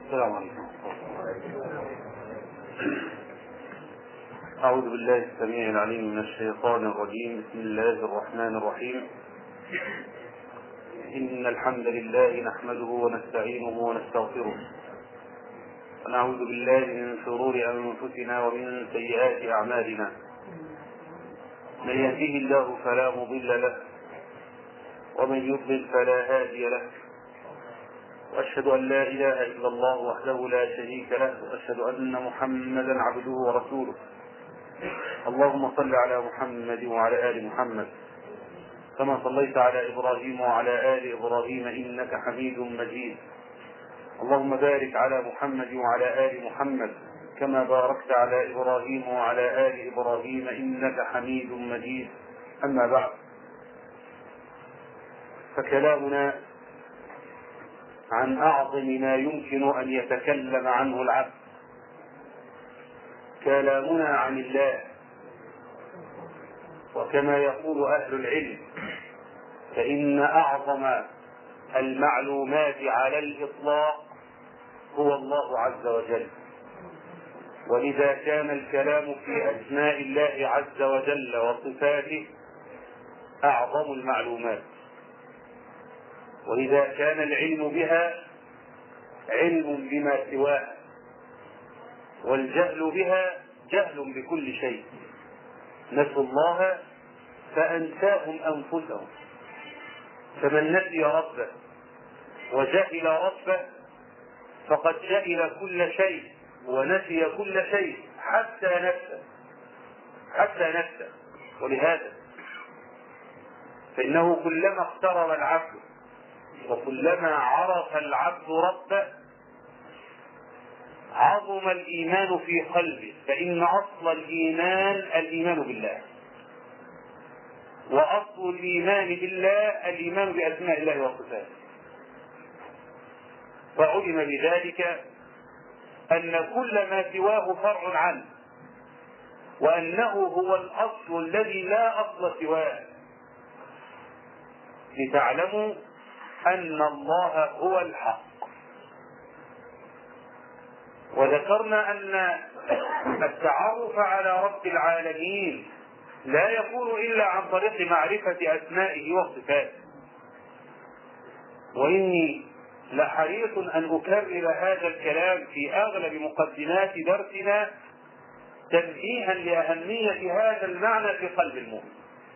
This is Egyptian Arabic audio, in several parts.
السلام عليكم أعوذ بالله السميع العليم من الشيطان الرجيم بسم الله الرحمن الرحيم إن الحمد لله نحمده ونستعينه ونستغفره ونعوذ بالله من شرور أنفسنا ومن سيئات أعمالنا من يهده الله فلا مضل له ومن يضلل فلا هادي له واشهد ان لا اله الا الله وحده لا شريك له واشهد ان محمدا عبده ورسوله اللهم صل على محمد وعلى ال محمد كما صليت على ابراهيم وعلى ال ابراهيم انك حميد مجيد اللهم بارك على محمد وعلى ال محمد كما باركت على ابراهيم وعلى ال ابراهيم انك حميد مجيد اما بعد فكلامنا عن اعظم ما يمكن ان يتكلم عنه العبد كلامنا عن الله وكما يقول اهل العلم فان اعظم المعلومات على الاطلاق هو الله عز وجل ولذا كان الكلام في اسماء الله عز وجل وصفاته اعظم المعلومات ولذا كان العلم بها علم بما سواها والجهل بها جهل بكل شيء نسوا الله فأنساهم أنفسهم فمن نسي ربه وجهل ربه فقد جهل كل شيء ونسي كل شيء حتى نفسه حتى نفسه ولهذا فإنه كلما اقترب العبد وكلما عرف العبد ربه عظم الايمان في قلبه فان اصل الايمان الايمان بالله واصل الايمان بالله الايمان باسماء الله وصفاته فعلم بذلك ان كل ما سواه فرع عنه وانه هو الاصل الذي لا اصل سواه لتعلموا أن الله هو الحق وذكرنا أن التعرف على رب العالمين لا يكون إلا عن طريق معرفة أسمائه وصفاته وإني لحريص أن أكرر هذا الكلام في أغلب مقدمات درسنا تنبيها لأهمية هذا المعنى في قلب المؤمن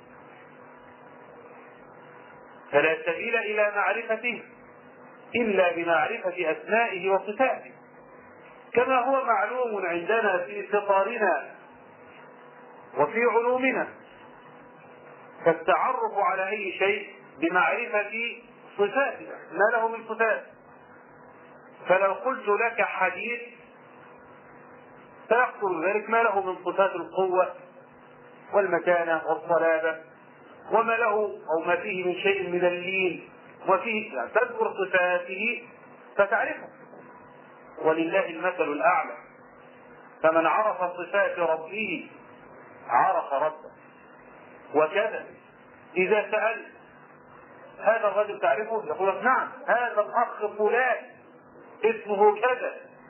فلا سبيل الى معرفته الا بمعرفه اسمائه وصفاته كما هو معلوم عندنا في فطارنا وفي علومنا فالتعرف على اي شيء بمعرفه صفاته ما له من صفات فلو قلت لك حديث فيحصل ذلك ما له من صفات القوه والمكانه والصلابه وما له او ما فيه من شيء من اللين وفيه يعني تذكر صفاته فتعرفه ولله المثل الاعلى فمن عرف صفات ربه عرف ربه وكذا اذا سالت هذا الرجل تعرفه يقول لك نعم هذا الاخ فلان اسمه كذا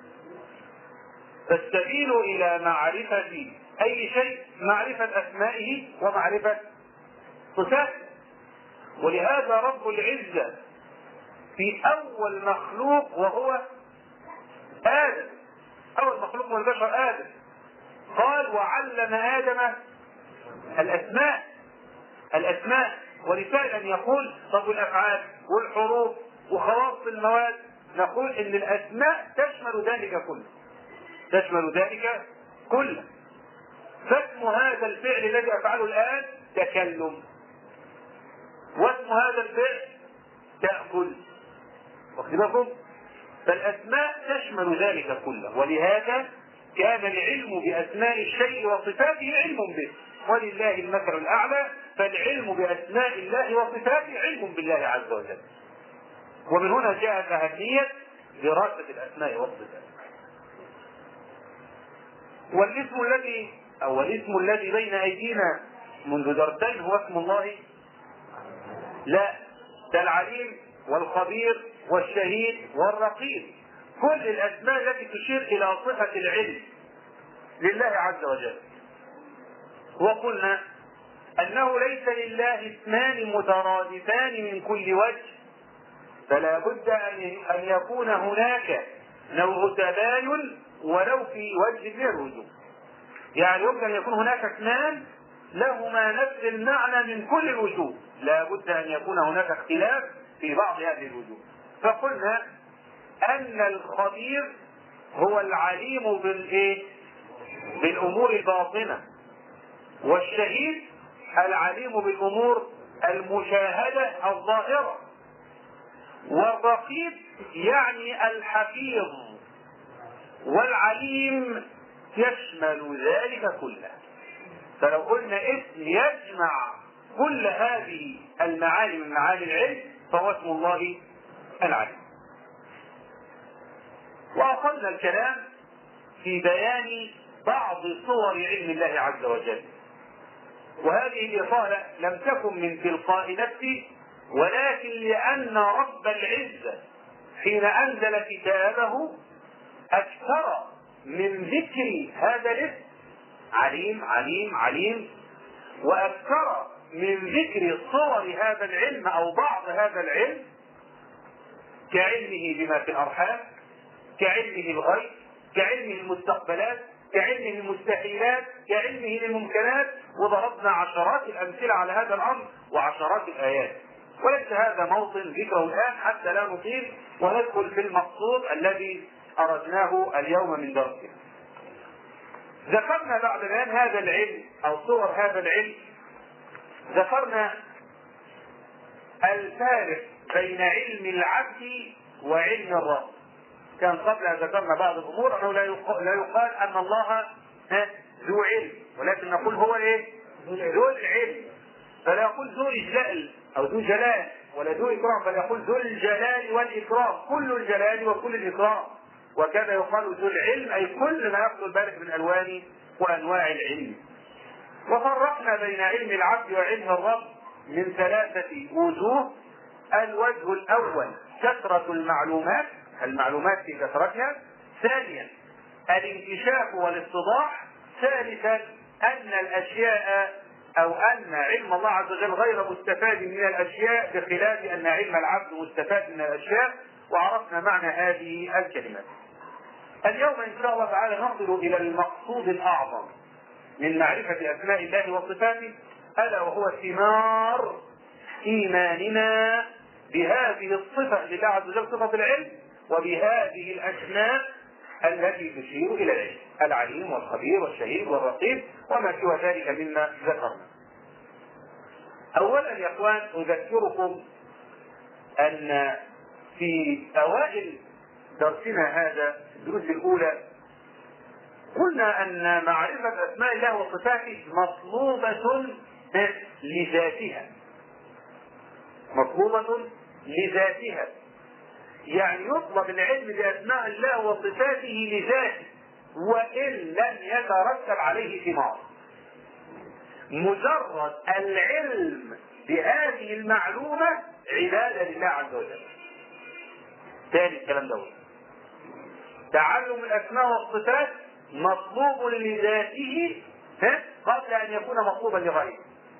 فالسبيل الى معرفه اي شيء معرفه اسمائه ومعرفه صفات ولهذا رب العزة في أول مخلوق وهو آدم أول مخلوق من البشر آدم قال وعلم آدم الأسماء الأسماء ولفعلا يقول طب الأفعال والحروف وخواص المواد نقول إن الأسماء تشمل ذلك كله تشمل ذلك كله فاسم هذا الفعل الذي أفعله الآن تكلم واسم هذا الفعل تأكل واخد بالكم؟ فالأسماء تشمل ذلك كله ولهذا كان العلم بأسماء الشيء وصفاته علم به ولله المثل الأعلى فالعلم بأسماء الله وصفاته علم بالله عز وجل ومن هنا جاءت أهمية دراسة الأسماء والصفات والاسم الذي أو الاسم الذي بين أيدينا منذ درسين هو اسم الله لا ده العليم والخبير والشهيد والرقيب كل الاسماء التي تشير الى صفه العلم لله عز وجل وقلنا انه ليس لله اسمان مترادفان من كل وجه فلا بد ان يكون هناك نوع تباين ولو في وجه من الوجوه يعني يمكن ان يكون هناك اسمان لهما نفس المعنى من كل الوجوه لا بد ان يكون هناك اختلاف في بعض هذه الوجوه فقلنا ان الخبير هو العليم بالايه بالامور الباطنه والشهيد العليم بالامور المشاهده الظاهره والرقيب يعني الحفيظ والعليم يشمل ذلك كله فلو قلنا اسم يجمع كل هذه المعاني من معاني العلم فهو اسم الله العليم وأصلنا الكلام في بيان بعض صور علم الله عز وجل وهذه الإطالة لم تكن من تلقاء نفسي ولكن لأن رب العزة حين أنزل كتابه أكثر من ذكر هذا الاسم عليم عليم عليم وأكثر من ذكر صور هذا العلم أو بعض هذا العلم كعلمه بما في الأرحام كعلمه الغيب كعلمه المستقبلات كعلمه المستحيلات كعلمه للممكنات وضربنا عشرات الأمثلة على هذا الأمر وعشرات الآيات وليس هذا موطن ذكره الآن حتى لا نطيل وندخل في المقصود الذي أردناه اليوم من درسنا ذكرنا بعد الآن هذا العلم أو صور هذا العلم ذكرنا الفارق بين علم العبد وعلم الرب كان قبل أن ذكرنا بعض الأمور أنه لا يقال, لا يقال أن الله ذو علم ولكن نقول هو إيه؟ ذو العلم فلا يقول ذو إجلال أو ذو جلال ولا ذو إكرام بل يقول ذو الجلال والإكرام كل الجلال وكل الإكرام وكذا يقال ذو العلم أي كل ما يحصل ذلك من ألوان وأنواع العلم وفرقنا بين علم العبد وعلم الرب من ثلاثة وجوه الوجه الأول كثرة المعلومات المعلومات في كثرتها ثانيا الانكشاف والاتضاح ثالثا أن الأشياء أو أن علم الله عز وجل غير مستفاد من الأشياء بخلاف أن علم العبد مستفاد من الأشياء وعرفنا معنى هذه الكلمات. اليوم إن شاء الله تعالى نصل إلى المقصود الأعظم من معرفة أسماء الله وصفاته ألا وهو ثمار إيماننا بهذه الصفة لله عز وجل صفة العلم وبهذه الأسماء التي تشير إلى العلم العليم والخبير والشهيد والرقيب وما سوى ذلك مما ذكرنا أولا يا إخوان أذكركم أن في أوائل درسنا هذا الدروس الأولى قلنا أن معرفة أسماء الله وصفاته مطلوبة لذاتها مطلوبة لذاتها يعني يطلب العلم بأسماء الله وصفاته لذاته وإن لم يترتب عليه ثمار مجرد العلم بهذه المعلومة عبادة لله عز وجل ثاني الكلام ده تعلم الأسماء والصفات مطلوب لذاته قبل أن يكون مطلوبا لغيره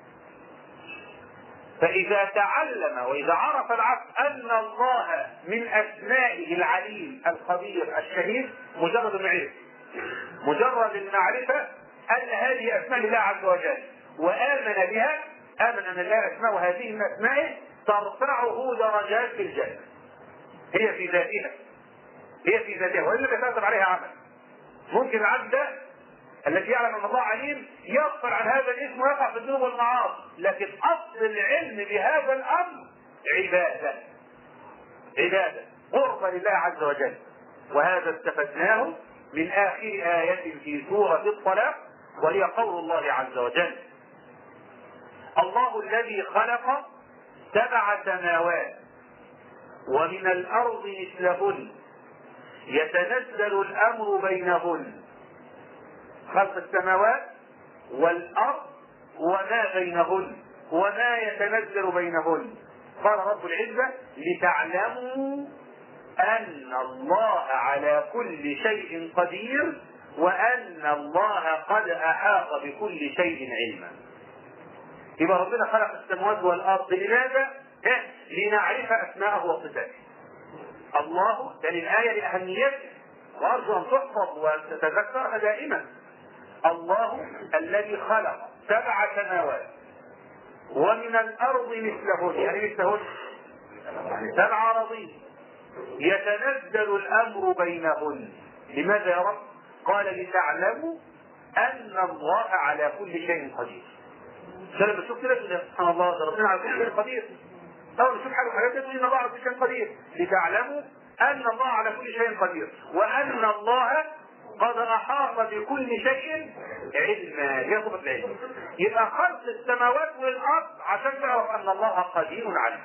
فإذا تعلم وإذا عرف العبد أن الله من أسمائه العليم الخبير الشهيد مجرد المعرفة مجرد المعرفة أن هذه أسماء الله عز وجل وآمن بها آمن أن الله أسماء هذه من أسمائه ترفعه درجات في الجنة هي في ذاتها هي في ذاتها وإلا تترتب عليها عمل ممكن العبد ده الذي يعلم ان الله عليم يغفر عن هذا الاسم ويقع في الذنوب والمعاصي لكن اصل العلم بهذا الامر عباده عباده قرب لله عز وجل وهذا استفدناه من اخر ايه في سوره الطلاق وهي قول الله عز وجل الله الذي خلق سبع سماوات ومن الارض مثلهن يتنزل الامر بينهن خلق السماوات والارض وما بينهن وما يتنزل بينهن قال رب العزه لتعلموا أن الله على كل شيء قدير وأن الله قد أحاط بكل شيء علما يبقى ربنا خلق السماوات والأرض لماذا؟ لنعرف أسماءه وصفاته الله يعني الآية لأهميته وأرجو أن تحفظ وتتذكرها دائما الله الذي خلق سبع سماوات ومن الأرض مثلهن يعني مثلهن يعني سبع أراضين يتنزل الأمر بينهن لماذا يا رب؟ قال لتعلموا أن الله على كل شيء قدير عشان لما تشوف كده سبحان الله ده ربنا على كل شيء قدير أول نشوف حاجة حاجات تقول إن الله على كل شيء قدير لتعلموا أن الله على كل شيء قدير وأن الله قد أحاط بكل شيء علما هي صفة العلم يبقى خلق السماوات والأرض عشان تعرف أن الله قدير عليه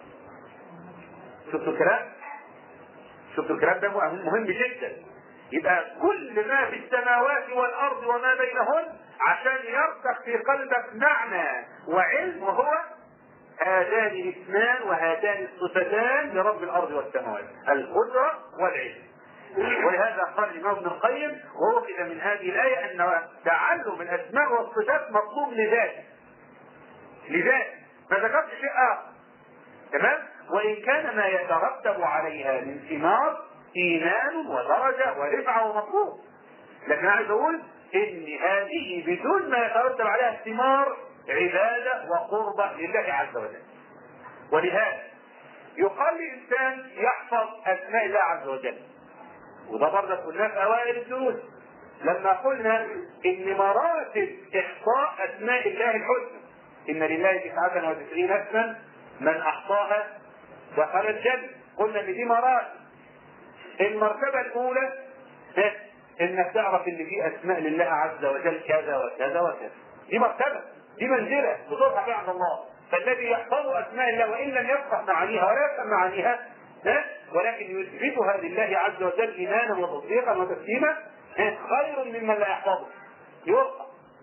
شفتوا الكلام؟ شفتوا الكلام ده مهم جدا يبقى كل ما في السماوات والأرض وما بينهن عشان يرسخ في قلبك معنى وعلم وهو هذان الاثنان وهاتان الصفتان لرب الارض والسماوات القدره والعلم ولهذا قال الامام ابن القيم ووجد من هذه الايه ان تعلم الاسماء والصفات مطلوب لذاته لذاته ما ذكرش شيء اخر تمام وان كان ما يترتب عليها من ثمار ايمان ودرجه ورفعه ومطلوب لكن انا عايز اقول ان هذه بدون ما يترتب عليها ثمار عبادة وقربة لله عز وجل ولهذا يقال لإنسان يحفظ أسماء الله عز وجل وده برضه قلناه في أوائل الدروس لما قلنا إن مراتب إحصاء أسماء الله الحسنى إن لله تسعة وتسعين اسما من أحصاها دخل الجنة قلنا إن دي مراتب المرتبة الأولى إنك تعرف إن في أسماء لله عز وجل كذا وكذا وكذا دي مرتبة دي منزلة بترفع فيها عند الله فالذي يحفظ اسماء الله وان لم يفقه معانيها ولا يفهم معانيها ولكن يثبتها لله عز وجل ايمانا وتصديقا وتسليما خير ممن لا يحفظه يرقى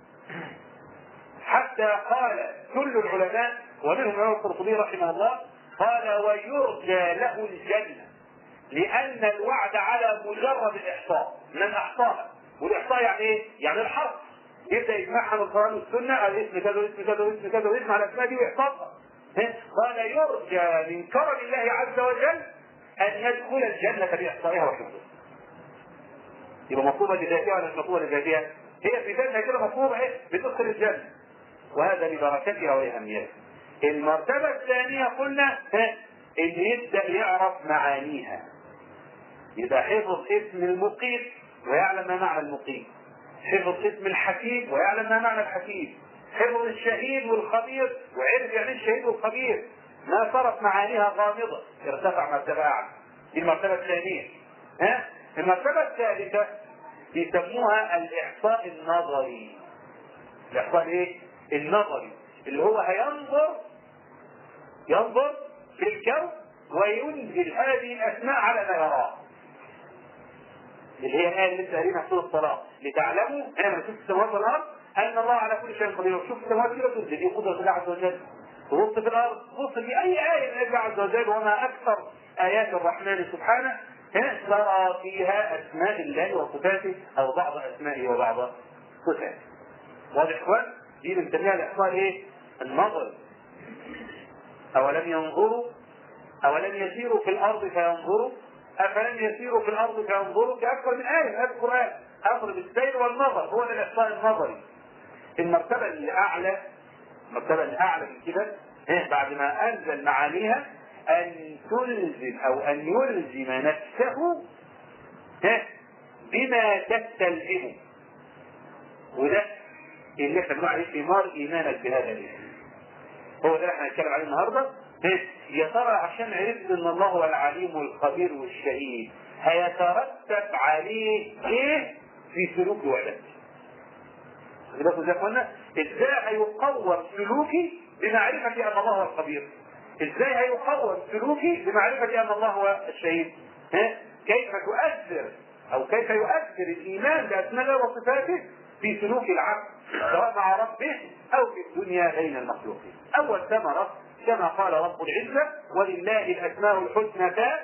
حتى قال كل العلماء ومنهم الامام القرطبي رحمه الله قال ويرجى له الجنه لان الوعد على مجرد الاحصاء من احصاها والاحصاء يعني ايه؟ يعني الحرف يبدا يجمعها من القران والسنه الاسم كذا واسم كذا واسم كذا ويسمع الاسماء دي ويحفظها قال يرجى من كرم الله عز وجل ان يدخل الجنه باحصائها وحفظها يبقى مطلوبه لذاتها ولا مش مطلوبه لذاتها؟ هي في ذاتها كده مطلوبه ايه؟ بتدخل الجنه وهذا لبركتها واهميتها المرتبه الثانيه قلنا ان يبدا يعرف معانيها يبقى حفظ اسم المقيم ويعلم ما معنى المقيم حفظ اسم الحكيم ويعلم ما معنى الحكيم حفظ الشهيد والخبير وعرف يعني الشهيد والخبير ما صارت معانيها غامضة ارتفع مرتبة أعلى دي المرتبة الثانية ها المرتبة الثالثة بيسموها الإحصاء النظري الإحصاء إيه؟ النظري اللي هو هينظر ينظر في الكون وينزل هذه الأسماء على ما يراه اللي هي الآية اللي لسه قارينها في سورة الطلاق لتعلموا أنا شفت السماوات والأرض أن الله على كل شيء قدير وشوف السماوات كده تنزل دي قدرة الله عز وجل تبص في الأرض تبص في أي آية من الله عز وجل وما أكثر آيات الرحمن سبحانه ترى فيها أسماء الله وصفاته أو بعض أسمائه وبعض صفاته واضح إخوان؟ دي بنسميها الإحصاء إيه؟ النظر أولم ينظروا أولم يسيروا في الأرض فينظروا أفلم يسيروا في الأرض فينظروا في أكثر من آية في القرآن أمر بالسير والنظر هو ده الإحصاء النظري المرتبة الأعلى المرتبة الأعلى من كده بعد ما أنزل معانيها أن تلزم أو أن يلزم نفسه بما تستلزمه وده اللي احنا بنقول عليه ثمار إيمانك بهذا الاسم هو ده اللي احنا هنتكلم عليه النهارده يا ترى عشان عرفت ان الله هو العليم والخبير والشهيد هيترتب عليه ايه في سلوك وعدتي بالكم زي قلنا ازاي هيقوم سلوكي بمعرفة ان الله هو الخبير ازاي هيقوم سلوكي بمعرفة ان الله هو الشهيد ها؟ كيف تؤثر او كيف يؤثر الايمان باسماء الله وصفاته في سلوك العبد سواء مع ربه او في الدنيا بين المخلوقين اول ثمرة كما قال رب العزة ولله الاسماء الحسنى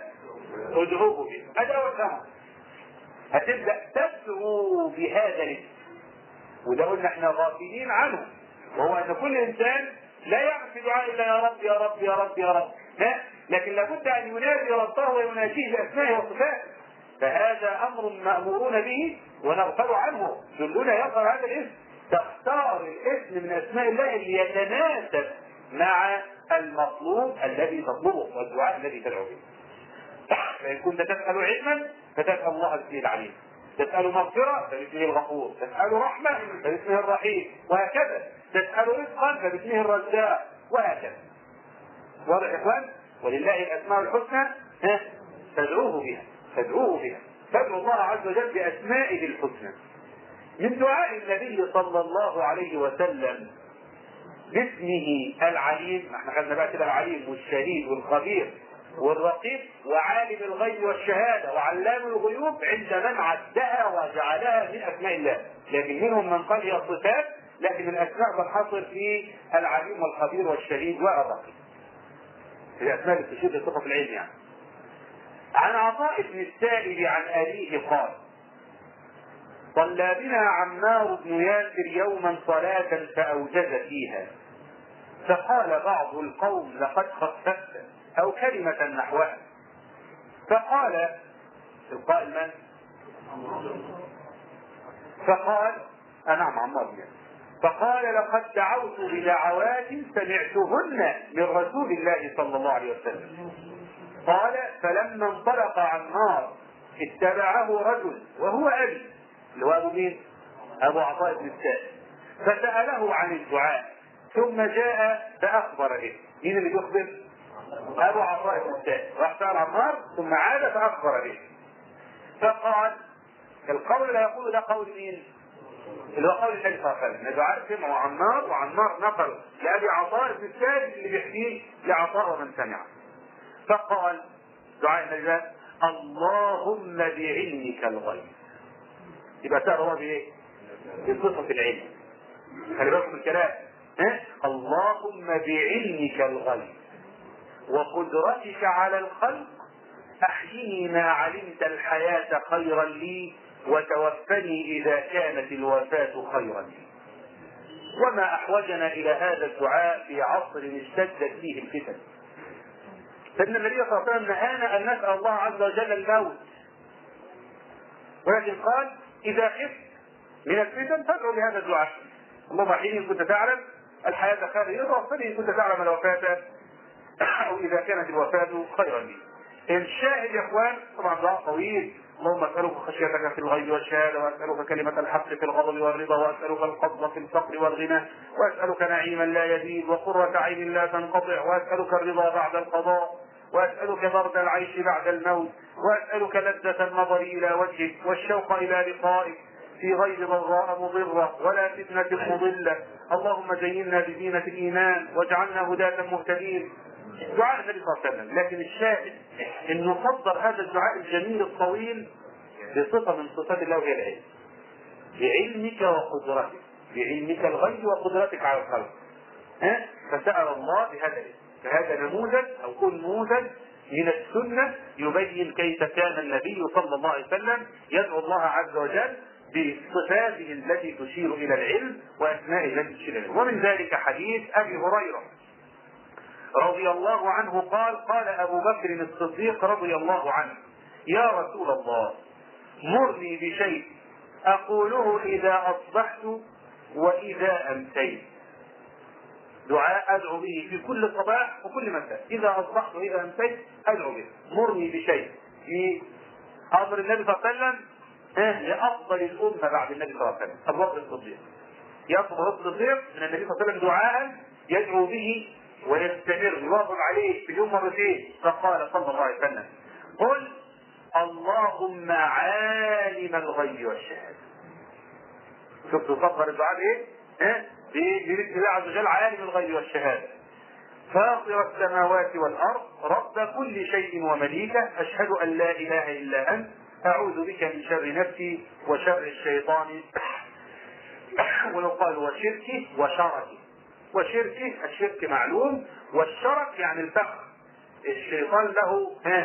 ادعوه به هذا اول امر هتبدا تدعو بهذا الاسم وده قلنا احنا غافلين عنه وهو ان كل انسان لا يعرف دعاء الا يا رب يا رب يا رب يا رب لا لكن لابد ان ينادي ربه ويناجيه باسمائه وصفاته فهذا امر مامورون به ونغفل عنه دلنا يظهر هذا الاسم تختار الاسم من اسماء الله اللي يتناسب مع المطلوب الذي تطلبه والدعاء الذي تدعو به فان كنت تسال علما فتسال الله باسمه العليم تسأل مغفرة فباسمه الغفور تسأل رحمة فباسمه الرحيم وهكذا تسأل رزقا فباسمه الرزاق وهكذا واضح يا اخوان ولله الاسماء الحسنى ها فادعوه بها فادعوه بها فادعوا الله عز وجل باسمائه الحسنى من دعاء النبي صلى الله عليه وسلم باسمه العليم احنا خدنا بقى كده العليم والشهيد والخبير والرقيب وعالم الغيب والشهادة وعلام الغيوب عند من عدها وجعلها من أسماء الله لكن منهم من قال هي الصفات لكن الأسماء تنحصر في العليم والخبير والشهيد والرقيب الأسماء اللي تشير لصفة العلم يعني عن عطاء بن السائب عن أبيه قال صلى بنا عمار بن ياسر يوما صلاة فأوجز فيها فقال بعض القوم لقد خففت أو كلمة نحوها فقال القائل من؟ فقال نعم عمار بن فقال لقد دعوت بدعوات سمعتهن من رسول الله صلى الله عليه وسلم قال فلما انطلق عمار اتبعه رجل وهو ابي اللي هو ابو مين؟ ابو عطاء بن السائب فساله عن الدعاء ثم جاء فاخبر به مين اللي بيخبر؟ ابو عطاء بن السائب راح سال عمار ثم عاد فاخبر به فقال القول اللي يقول ده قول مين؟ اللي هو قول النبي صلى الله عليه وسلم دعاء سمعه عمار وعمار نقل لابي عطاء بن السائب اللي بيحكيه لعطاء ومن سمعه فقال دعاء النبي اللهم بعلمك الغيب يبقى سأل الله بايه؟ بصفة العلم خلي بالكم من الكلام ها؟ اللهم بعلمك الغيب وقدرتك على الخلق احيني ما علمت الحياة خيرا لي وتوفني اذا كانت الوفاة خيرا لي وما احوجنا الى هذا الدعاء في عصر اشتدت فيه الفتن فان النبي صلى الله عليه وسلم نهانا ان نسال الله عز وجل الموت ولكن قال اذا خفت من الفتن فادعو بهذا الدعاء اللهم حين ان كنت تعلم الحياه خير وفني ان كنت تعلم الوفاه او اذا كانت الوفاه خيرا لي الشاهد يا اخوان طبعا دعاء طويل اللهم اسالك خشيتك في الغيب والشهاده واسالك كلمه الحق في الغضب والرضا واسالك القبض في الفقر والغنى واسالك نعيما لا يزيد وقره عين لا تنقطع واسالك الرضا بعد القضاء واسالك برد العيش بعد الموت واسالك لذه النظر الى وجهك والشوق الى لقائك في غير ضراء مضرة ولا فتنة مضلة اللهم زينا بزينة الإيمان واجعلنا هداة مهتدين دعاء النبي صلى الله عليه وسلم لكن الشاهد انه صدر هذا الدعاء الجميل الطويل بصفة من صفات الله وهي العلم بعلمك وقدرتك بعلمك الغيب وقدرتك على الخلق ها فسأل الله بهذا الاسم فهذا نموذج او كن نموذج من السنة يبين كيف كان النبي صلى الله عليه وسلم يدعو الله عز وجل بصفاته التي تشير الى العلم واسمائه التي تشير الى العلم ومن ذلك حديث ابي هريره رضي الله عنه قال قال ابو بكر الصديق رضي الله عنه يا رسول الله مرني بشيء اقوله اذا اصبحت واذا امسيت دعاء ادعو به في كل صباح وكل مساء اذا اصبحت واذا امسيت ادعو به مرني بشيء في امر النبي صلى الله عليه وسلم لافضل الامه بعد النبي صلى الله عليه وسلم ابو بكر الصديق يطلب الصديق من النبي صلى الله عليه وسلم دعاء يدعو به ويستمر يواظب عليه في اليوم مرتين فقال صلى الله عليه وسلم قل اللهم عالم الغيب والشهاده شفتوا صدر الدعاء ايه؟ ها؟ باسم الله عز وجل عالم الغيب والشهاده فاطر السماوات والارض رب كل شيء ومليكه اشهد ان لا اله الا انت اعوذ بك من شر نفسي وشر الشيطان ولو قال وشركه وشركه وشركه الشرك معلوم والشرك يعني الفخر الشيطان له ها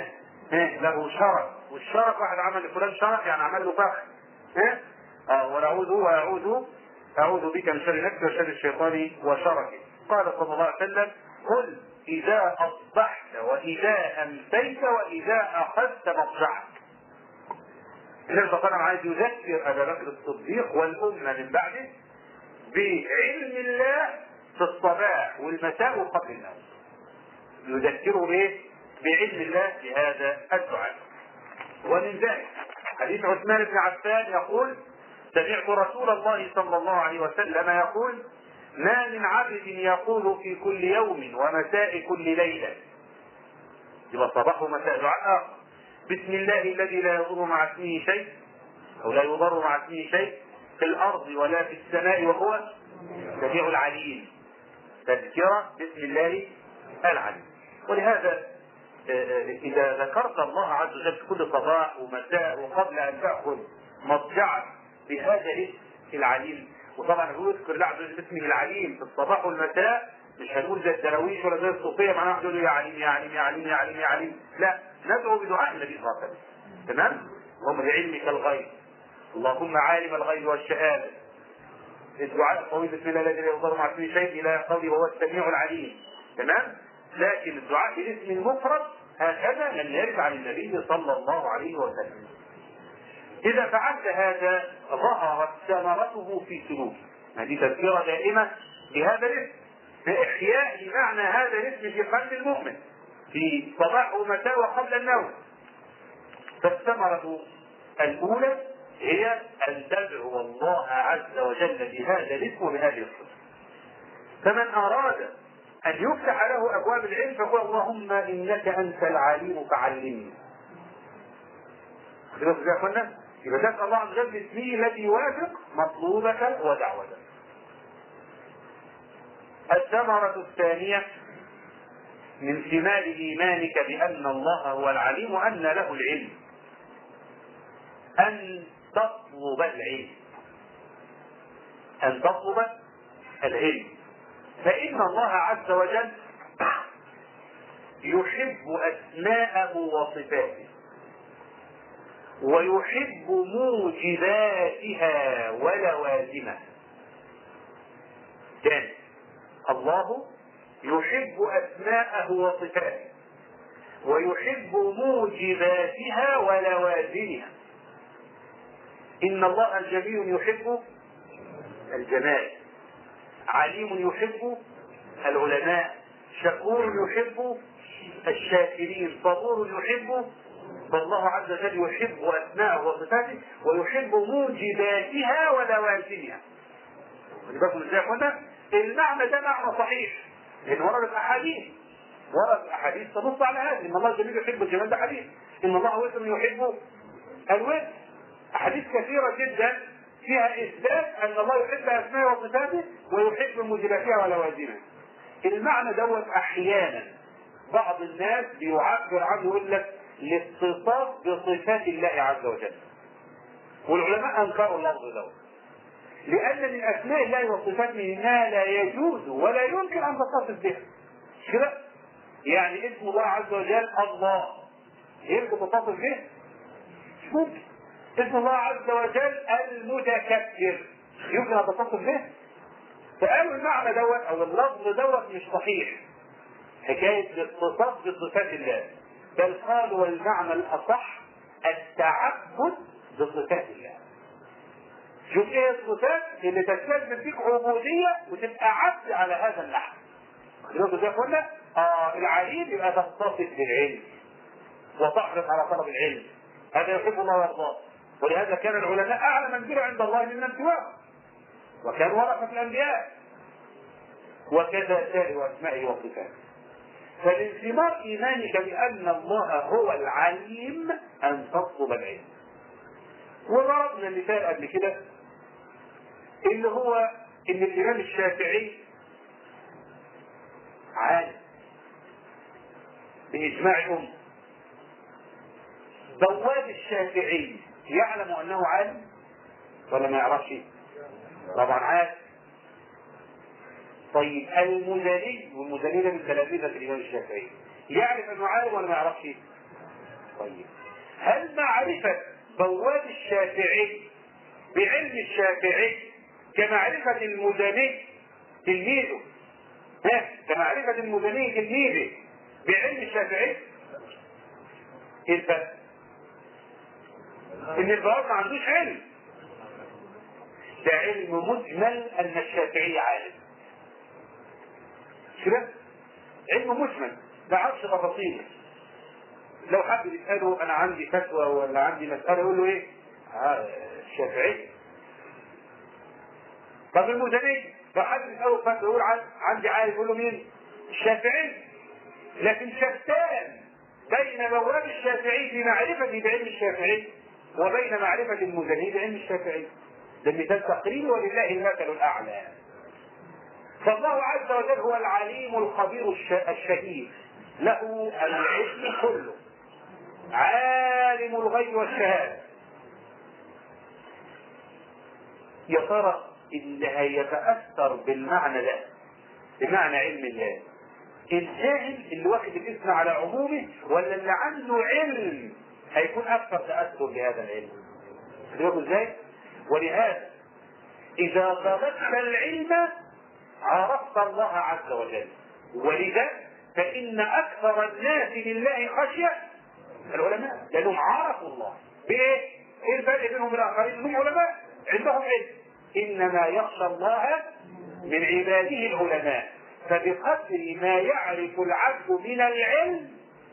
ها له شرف والشرف واحد عمل لفلان شرف يعني عمل له فخر ها اه ونعوذ واعوذ اعوذ بك من شر نفسي وشر الشيطان وشركه قال صلى الله عليه وسلم قل اذا اصبحت واذا امسيت واذا اخذت مضجعك النبي صلى الله عليه وسلم عايز يذكر ابا بكر الصديق والامه من بعده بعلم الله في الصباح والمساء وقبل النوم يذكره بايه؟ بعلم الله بهذا الدعاء ومن ذلك حديث عثمان بن عفان يقول سمعت رسول الله صلى الله عليه وسلم يقول ما من عبد يقول في كل يوم ومساء كل ليلة يبقى صباح ومساء دعاء آخر بسم الله الذي لا يضر مع اسمه شيء أو لا يضر مع اسمه شيء في الأرض ولا في السماء وهو السميع العليم تذكرة بسم الله العليم ولهذا إذا ذكرت الله عز وجل في كل صباح ومساء وقبل أن تأخذ مضجعك بهذا الاسم العليم وطبعا هو يذكر الله عز وجل باسمه العليم في الصباح والمساء مش هنقول زي الدراويش ولا زي الصوفيه معناها يقول يا عليم يا عليم يا عليم يا عليم يا عليم لا ندعو بدعاء النبي صلى الله عليه وسلم تمام؟ اللهم بعلمك الغيب اللهم عالم الغيب والشهاده الدعاء الطويل بسم الله الذي لا يضر مع اسمه شيء الى قوله وهو السميع العليم تمام؟ لكن الدعاء باسم مفرد هكذا لم يرد عن النبي صلى الله عليه وسلم إذا فعلت هذا ظهرت ثمرته في سلوكك هذه تذكرة دائمة بهذا الاسم بإحياء معنى هذا الاسم في قلب المؤمن في صباح ومساء وقبل النوم فالثمرة الأولى هي أن تدعو الله عز وجل بهذا الاسم وبهذه الصفة فمن أراد أن يفتح له أبواب العلم فقل اللهم إنك أنت العليم فعلمني. خلاص يا أخوانا؟ يبقى تسأل الله عز وجل باسمه الذي يوافق مطلوبك ودعوتك. الثمرة الثانية من ثمار إيمانك بأن الله هو العليم وأن له العلم. أن تطلب العلم. أن تطلب العلم. فإن الله عز وجل يحب أسماءه وصفاته ويحب موجباتها ولوازمها ثاني الله يحب أسماءه وصفاته ويحب موجباتها ولوازمها إن الله الجميل يحب الجمال عليم يحب العلماء شكور يحب الشاكرين صبور يحب فالله عز وجل يحب اسماءه وصفاته ويحب موجباتها ولوازمها خلي بالكم ازاي قلنا المعنى ده معنى صحيح لان ورد احاديث ورد احاديث تنص على هذا ان الله جميل يحب الجمال ده حديث ان الله وسم يحب الوسم احاديث كثيره جدا فيها اثبات ان الله يحب اسماءه وصفاته ويحب موجباتها ولوازمها. المعنى دوت احيانا بعض الناس بيعبر عنه يقول لك الاتصاف بصفات الله عز وجل. والعلماء انكروا اللفظ دوت. لان من اسماء الله وصفاته ما لا يجوز ولا يمكن ان تتصف به. مش كده؟ يعني اسم الله عز وجل الله يمكن تتصف به؟ مش ممكن. اسم الله عز وجل المتكبر يمكن ان تتصف به فقالوا المعنى دوت او اللفظ دوت مش صحيح حكايه الاتصاف بصفات الله بل قالوا والمعنى الاصح التعبد بصفات الله شوف ايه الصفات اللي تستلزم فيك عبوديه وتبقى عبد على هذا النحو خدوا زي قلنا اه العليم يبقى تتصف بالعلم وتحرص على طلب العلم هذا يحب الله ويرضاه ولهذا كان العلماء اعلى منزله عند الله ممن سواه وكانوا ورثه الانبياء وكذا سائر اسمائه وصفاته فمن ثمار ايمانك بان الله هو العليم ان تطلب العلم وضربنا مثال قبل كده اللي هو ان الامام الشافعي عالم باجماع الامه بواب الشافعي يعلم انه عالم ولا ما يعرفش طبعا عالم طيب المزني والمزني ده من تلاميذ الامام الشافعي يعرف انه عالم ولا ما يعرفش طيب هل معرفة بواب الشافعي بعلم الشافعي كمعرفة المزني تلميذه ها كمعرفة المزني تلميذه بعلم الشافعي ايه الفرق؟ ان البواب ما عندوش علم ده علم مجمل ان الشافعي عالم كده علم مجمل ما عرفش تفاصيله لو حد يساله انا عندي فتوى ولا عندي مساله يقول له ايه؟ آه الشافعي طب المزني لو حد يساله فتوى يقول عندي عالم يقول له مين؟ الشافعي لكن شتان بين بواب الشافعي في معرفة بعلم الشافعي وبين معرفة المزني بعلم الشافعي ده مثال تقريبي ولله المثل الأعلى فالله عز وجل هو العليم الخبير الشهيد له العلم كله عالم الغيب والشهادة يا ترى اللي هيتأثر بالمعنى ده بمعنى علم الله الجاهل اللي واخد الاسم على عمومه ولا اللي عنده علم هيكون اكثر تاثر بهذا العلم تدركوا ازاي ولهذا اذا ضبطت العلم عرفت الله عز وجل ولذا فان اكثر الناس لله خشيه العلماء لانهم عرفوا الله بايه؟ ايه الفرق بينهم وبين الاخرين؟ انهم علماء عندهم علم انما يخشى الله من عباده العلماء فبقدر ما يعرف العبد من العلم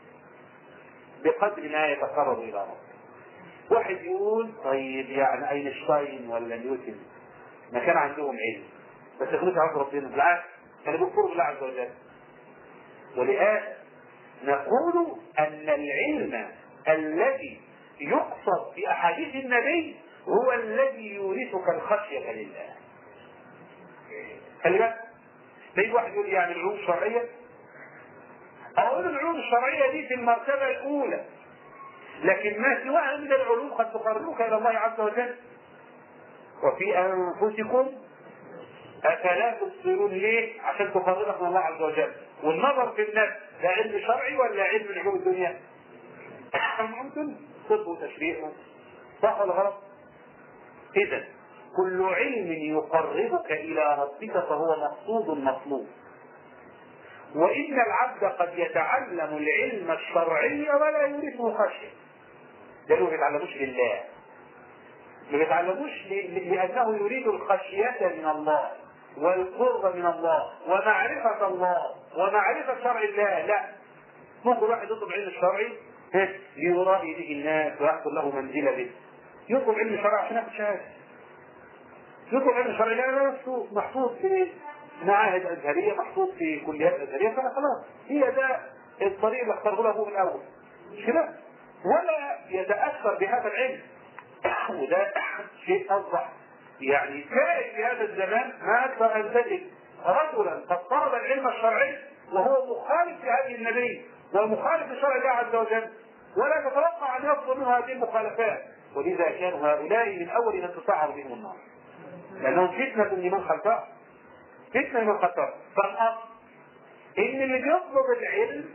بقدر ما يتقرب الى ربه واحد يقول طيب يعني اينشتاين ولا نيوتن ما كان عندهم علم بس كانوا يعرفوا ربنا بالعكس كانوا بيكفروا بالله عز وجل ولهذا نقول ان العلم الذي يقصد في احاديث النبي هو الذي يورثك الخشيه لله خلي بالك تلاقي واحد يقول يعني العلوم الشرعيه اقول العلوم الشرعيه دي في المرتبه الاولى لكن ما سواها من العلوم قد تقربك الى الله عز وجل وفي انفسكم افلا تبصرون ليه؟ عشان تقربك من الله عز وجل والنظر في النفس ده علم شرعي ولا علم من علوم الدنيا؟ ممكن طب وتشريع صح ولا غلط؟ اذا كل علم يقربك الى ربك فهو مقصود مطلوب وان العبد قد يتعلم العلم الشرعي ولا يورثه خشيه ده ما بيتعلموش لله ما بيتعلموش لانه يريد الخشيه من الله والقرب من الله ومعرفه الله ومعرفه شرع الله لا ممكن واحد يطلب علم الشرعي ليرائي به الناس ويحصل له منزله به يطلب علم الشرع عشان ياخد شهاده يطلب علم شرعي لا محفوظ محفوظ في معاهد ازهريه محفوظ في كليات ازهريه فخلاص هي ده الطريق اللي اختاره له من الاول مش كده؟ ولا يتاثر بهذا العلم وده شيء اوضح يعني كائن في هذا الزمان ما اكثر ان تجد رجلا قد طلب العلم الشرعي وهو مخالف لهدي النبي ومخالف لشرع الله عز وجل ولا تتوقع ان يصدر منه هذه المخالفات ولذا كانوا هؤلاء من اول من تسعر بهم النار لانهم فتنه لمن خلفهم فتنه لمن خلفهم فالاصل ان اللي بيطلب العلم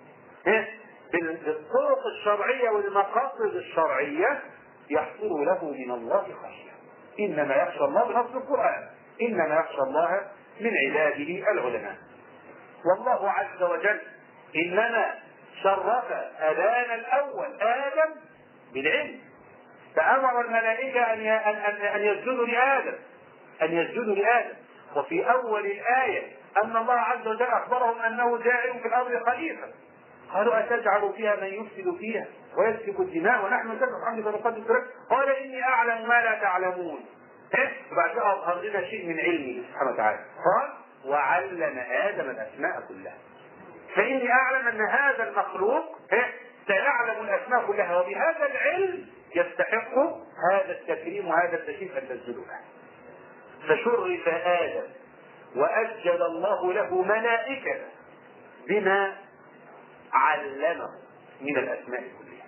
بالطرق الشرعيه والمقاصد الشرعيه يحصل له من الله خشيه انما يخشى الله بنص القران انما يخشى الله من عباده العلماء والله عز وجل انما شرف ابانا الاول ادم بالعلم فامر الملائكه ان ان ان يسجدوا لادم ان يسجدوا لادم وفي اول الايه ان الله عز وجل اخبرهم انه جاعل في الارض خليفه قالوا اتجعل فيها من يفسد فيها ويسفك الدماء ونحن نسبح بحمدك ونقدس لك قال اني اعلم ما لا تعلمون وبعد كده اظهر لنا شيء من علمه سبحانه وتعالى قال وعلم ادم الاسماء كلها فاني اعلم ان هذا المخلوق سيعلم الاسماء كلها وبهذا العلم يستحق هذا التكريم وهذا التشريف ان تنزلوا له فشرف ادم واجل الله له ملائكه بما علمه من الاسماء كلها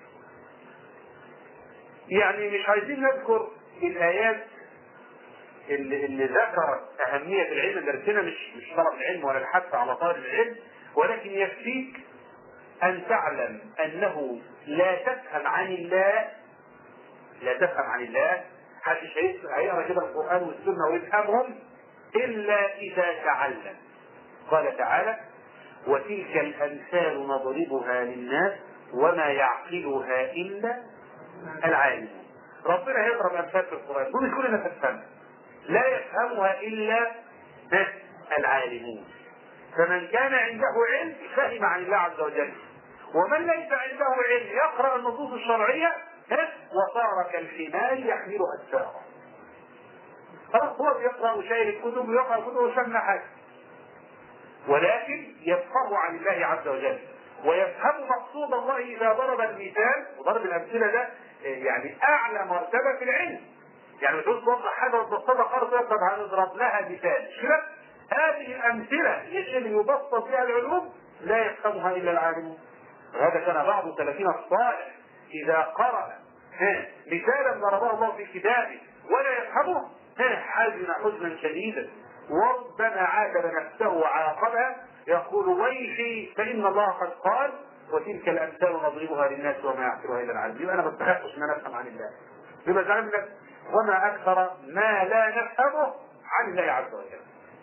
يعني مش عايزين نذكر الايات اللي, اللي ذكرت اهميه العلم درسنا مش مش طلب العلم ولا الحث على طالب العلم ولكن يكفيك أن تعلم أنه لا تفهم عن الله لا تفهم عن الله محدش هيقرا كده القرآن والسنة ويفهمهم إلا إذا تعلم قال تعالى وتلك الأمثال نضربها للناس وما يعقلها إلا العالم ربنا هيضرب أمثال في القرآن مش كلنا تفهم لا يفهمها إلا العالمون فمن كان عنده علم فهم عن الله عز وجل ومن ليس عنده علم يقرأ النصوص الشرعية وصار كالحمار يحمل أسفاره خلاص هو بيقرأ وشايل الكتب ويقرأ الكتب وسمى حاجة ولكن يفقه عن الله عز وجل ويفهم مقصود الله إذا ضرب المثال وضرب الأمثلة ده يعني أعلى مرتبة في العلم يعني مش توضح حاجة وتبسطها خالص طب هنضرب لها مثال مش كده؟ هذه الأمثلة اللي يبسط فيها العلوم لا يفهمها إلا العالمون وهذا كان بعض سلفنا الصالح إذا قرأ مثالا ضربه الله في كتابه ولا يفهمه حزن حزنا شديدا وربما عاتب نفسه وعاقبها يقول ويحي فإن الله قد قال وتلك الأمثال نضربها للناس وما يعقلها إلا العالم يبقى أنا ما بستحقش أن أنا أفهم عن الله يبقى زعلان لك وما أكثر ما لا نفهمه عن الله عز وجل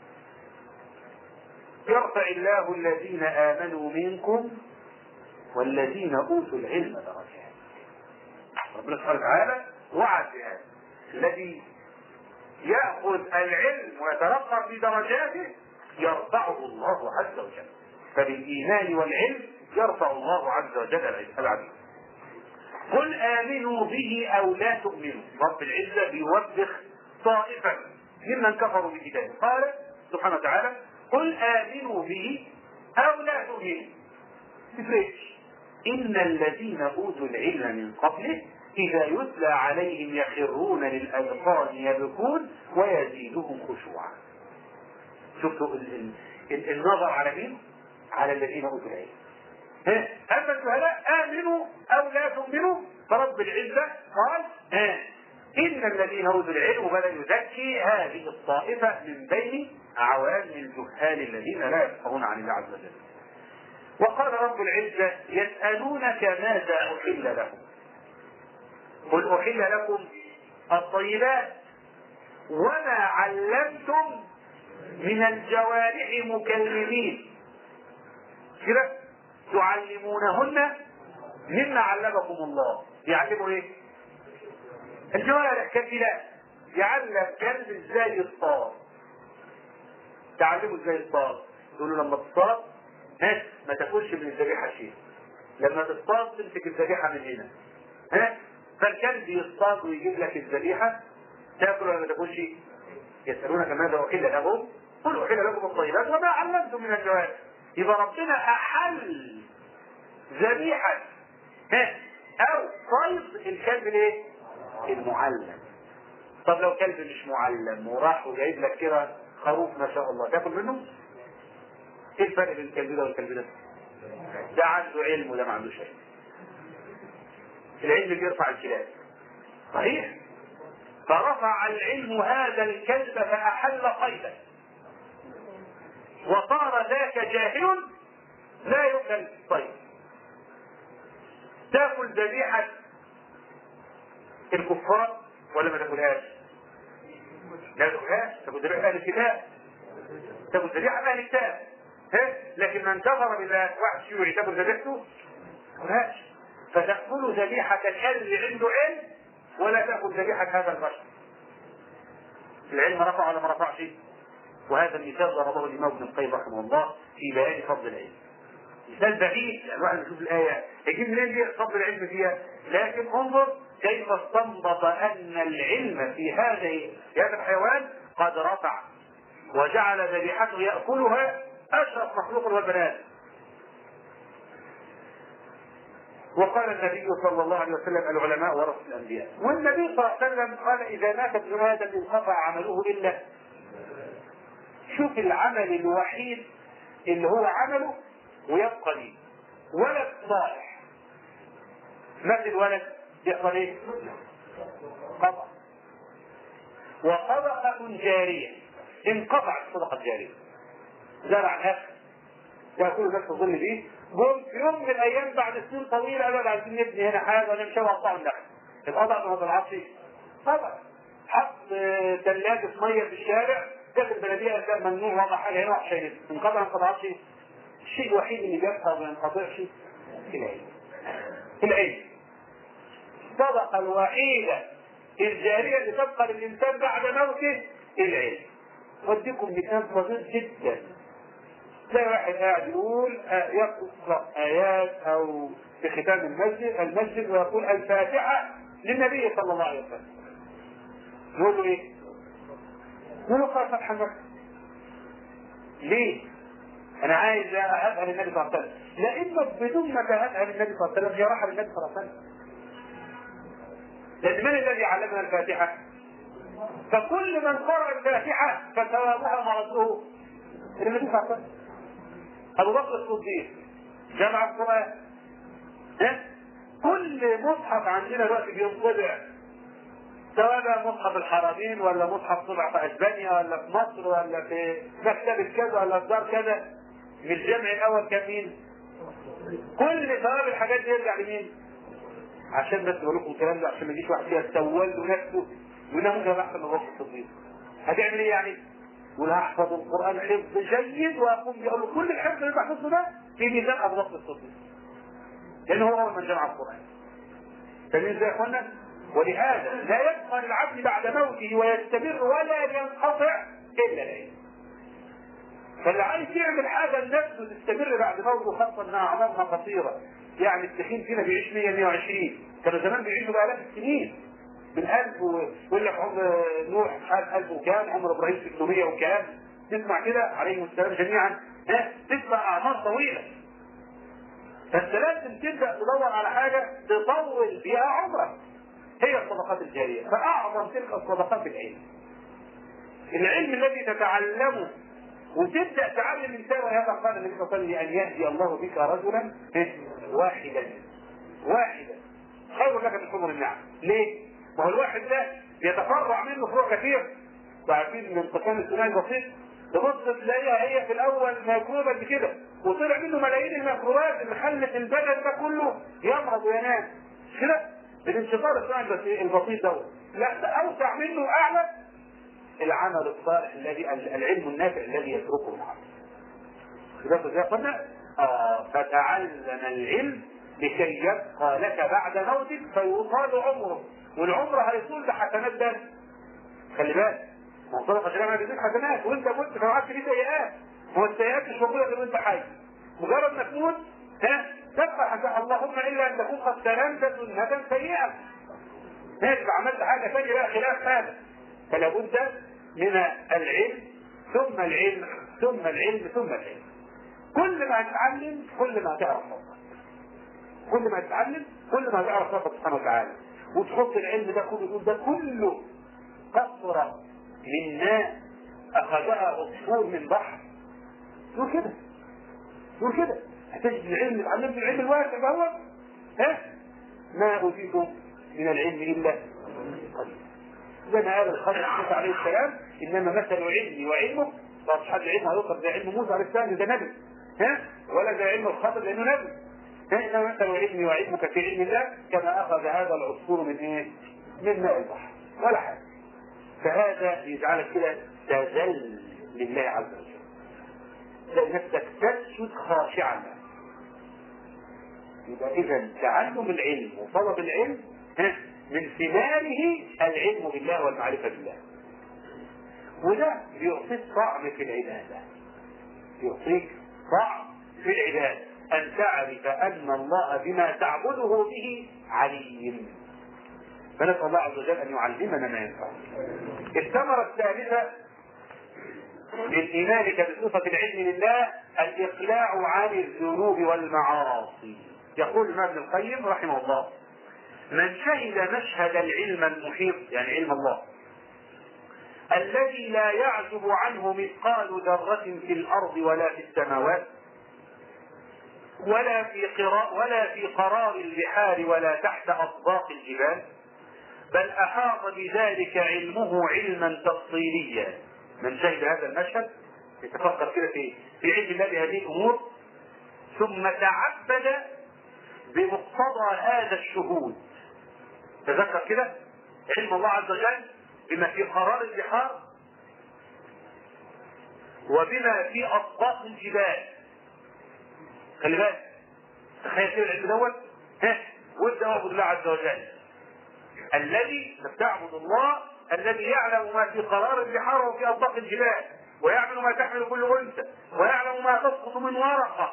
يرفع الله الذين آمنوا منكم والذين أوتوا العلم درجات ربنا سبحانه وتعالى وعد بهذا الذي يأخذ العلم ويترقى في درجاته يرفعه الله عز وجل فبالإيمان والعلم يرفع الله عز وجل العبيد قل آمنوا به أو لا تؤمنوا رب العزة بيوبخ طائفة ممن كفروا بكتابه قال سبحانه وتعالى قل آمنوا به أو لا تؤمنوا تفرقش إن الذين أوتوا العلم من قبله إذا يتلى عليهم يخرون للأذقان يبكون ويزيدهم خشوعا شفتوا ال ال النظر على مين؟ على الذين أوتوا العلم ها أما الشهداء آمنوا أو لا تؤمنوا فرب العزة قال ها إن الذين أوتوا العلم بدأ يزكي هذه الطائفة من بين عوام الجهال الذين لا يفقهون عن الله عز وجل وقال رب العزة يسألونك ماذا أحل لهم قل أحل لكم الطيبات وما علمتم من الجوارح مكلمين كده تعلمونهن مما علمكم الله يعلموا ايه الجوارح كالكلاب يعلم كلب ازاي يصطاد تعلمه ازاي يصطاد يقول له لما تصطاد ها ما تاكلش من الذبيحه شيء لما تصطاد تمسك الذبيحه من هنا ها فالكلب يصطاد ويجيب لك الذبيحه تاكل ولا ما تاكلش يسالونك ماذا احل لهم قل احل لكم الطيبات وما علمتم من الجوارح يبقى ربنا احل ذبيحه ها او صيد الكلب الايه؟ المعلم طب لو كلب مش معلم وراح وجايب لك كده خروف ما شاء الله تاكل منه؟ ايه الفرق بين الكلب ده والكلب ده؟ ده عنده علم وده ما عندوش علم. العلم بيرفع الكلاب. صحيح؟ فرفع العلم هذا الكلب فأحل صيدا. وصار ذاك جاهل لا يؤكل صيد. تاكل ذبيحة الكفار ولا ما تاكلهاش؟ لا تاكلهاش، تاكل ذبيحة أهل الكتاب. تاكل ذبيحة أهل الكتاب. لكن من كفر بالله واحد شيوعي تاكل ذبيحته ملهاش فتأكل ذبيحة الكلب اللي عنده علم ولا تأكل ذبيحة هذا البشر العلم رفع ولا ما رفعش وهذا المثال ضربه الإمام ابن القيم رحمه الله في بيان فضل العلم مثال بعيد يعني الواحد يشوف الآية يجيب منين دي فضل العلم فيها لكن انظر كيف استنبط أن العلم في هذه في هذا الحيوان قد رفع وجعل ذبيحته يأكلها أشرف مخلوق والبنات وقال النبي صلى الله عليه وسلم العلماء ورث الأنبياء والنبي صلى الله عليه وسلم قال إذا مات ابن آدم انقطع عمله إلا شوف العمل الوحيد اللي هو عمله ويبقى ليه ولد صالح مات الولد يحصل ايه؟ قطع وصدقة جارية انقطعت الصدقة الجارية زرع نخل يأكل الناس تظن به جم في يوم من الايام بعد سنين طويله قالوا عايزين نبني هنا حاجه ونمشي وقطعوا النخل القطع ما طلعش طبعا حط ثلاجه ميه في الشارع داخل البلديه قال ممنوع وضع حاجه هنا وحشه هنا انقطع ما انقطعش الشيء الوحيد اللي جابها وما ينقطعش العلم العلم الصدقه الوحيده الجاريه اللي تبقى للانسان بعد موته العلم وديكم مثال بسيط جدا تلاقي واحد قاعد يقول آه، يقرا ايات او في ختام المسجد المسجد ويقول الفاتحه للنبي صلى الله عليه وسلم نقول له ايه؟ نقول له قرأ فتح المسجد ليه؟ انا عايز اهبها للنبي صلى الله عليه وسلم لانك بدون ما تهبها للنبي صلى الله عليه وسلم هي راحه للنبي صلى الله عليه وسلم لان من الذي علمنا الفاتحه؟ فكل من قرأ الفاتحة فثوابها مرده النبي صلى الله عليه وسلم أبو بكر الصديق جمع القرآن ها؟ كل مصحف عندنا دلوقتي بينطبع سواء بقى مصحف الحرمين ولا مصحف طبع في اسبانيا ولا في مصر ولا في مكتبة كذا ولا في دار كذا من الجمع الاول كان مين؟ كل ثواب الحاجات دي يرجع لمين؟ عشان بس بقول لكم الكلام ده عشان ما يجيش واحد كده يتسول له نفسه وانه ممكن احسن من الرسول الصديق هتعمل ايه يعني؟ يقول هحفظ القران حفظ جيد واقوم يقول له كل الحفظ اللي بحفظه ده في ميزان ابو بكر الصديق لانه هو اول من جمع القران فاهمين ازاي يا اخوانا؟ ولهذا لا يبقى للعبد بعد موته ويستمر ولا ينقطع الا العلم فاللي عايز يعمل حاجه لنفسه تستمر بعد موته خاصه انها اعمارها قصيره يعني التخين فينا بيعيش 100 120 كانوا زمان بيعيشوا بالاف السنين من 1000 ويقول لك عمر نوح مش عارف 1000 وكام عمر ابراهيم 600 وكام تسمع كده عليهم السلام جميعا ها تسمع اعمار طويله فانت لازم تبدا تدور على حاجه تطول بيها عمرك هي الصدقات الجاريه فاعظم تلك الصدقات العلم العلم الذي تتعلمه وتبدا تعلم الانسان وهذا قال النبي صلى الله عليه وسلم ان يهدي الله بك رجلا واحدا واحدا خير لك من حمر النعم ليه؟ ما هو الواحد ده يتفرع منه فروع كثير وعارفين من انقسام الثنائي البسيط تبص تلاقيها هي في الاول ميكروبه قد كده وطلع منه ملايين الميكروبات اللي خلت البدن ده كله يمرض وينام مش كده؟ الانشطار الثاني البسيط دوت لا ده اوسع منه اعلى العمل الصالح الذي العلم النافع الذي يتركه العبد. كده زي قلنا آه فتعلم العلم لكي يبقى لك بعد موتك فيطال عمره والعمر هيطول بحسنات بس خلي بالك ما هو صدقه جريمه بيديك حسنات وانت مت فوقعت فيه سيئات هو السيئات مش موجوده غير وانت حي مجرد ما تموت ها تبقى حسن اللهم الا ان تكون قد سلمت سنه سيئه ماشي عملت حاجه ثانيه بقى خلاف هذا فلا بد من العلم ثم العلم ثم العلم ثم العلم كل ما تتعلم كل ما تعرف ربك كل ما تتعلم كل ما تعرف ربك سبحانه وتعالى وتحط العلم ده كله تقول ده كله قطرة من ماء أخذها عصفور من بحر تقول كده تقول كده هتجد العلم اتعلمت العلم الواسع فهو ها ما أوتيتم من العلم إلا قليل زي ما قال الخضر موسى عليه السلام انما مثل علمي وعلمه فاصحاب العلم هيوصل زي علم موسى عليه السلام ده نبي ها ولا زي علم الخضر لانه نبي انما مثل علمي وعلمك في علم الله كما اخذ هذا العصفور من ايه؟ من ماء البحر ولا حاجه فهذا يجعلك كده تذل لله عز وجل تلاقي نفسك تسجد خاشعا له يبقى اذا تعلم العلم وطلب العلم ها من ثماره العلم بالله والمعرفة بالله وده بيعطيك طعم في العبادة يعطيك طعم في العبادة أن تعرف أن الله بما تعبده به عليم فنسأل الله عز وجل أن يعلمنا ما ينفع الثمرة الثالثة من إيمانك بصفة العلم لله الإقلاع عن الذنوب والمعاصي يقول ابن القيم رحمه الله من شهد مشهد العلم المحيط يعني علم الله الذي لا يعزب عنه مثقال ذرة في الأرض ولا في السماوات ولا في قرار ولا في قرار البحار ولا تحت أطباق الجبال بل أحاط بذلك علمه علما تفصيليا من شهد هذا المشهد يتفكر كده في في علم الله بهذه الأمور ثم تعبد بمقتضى هذا الشهود تذكر كده علم الله عز وجل بما في قرار البحار وبما في اطباق الجبال خلي بالك تخيل كده العلم الاول ها وابدا اعبد الله عز وجل الذي تعبد الله الذي يعلم ما في قرار البحار وفي اطباق الجبال ويعلم ما تحمل كل انثى ويعلم ما تسقط من ورقه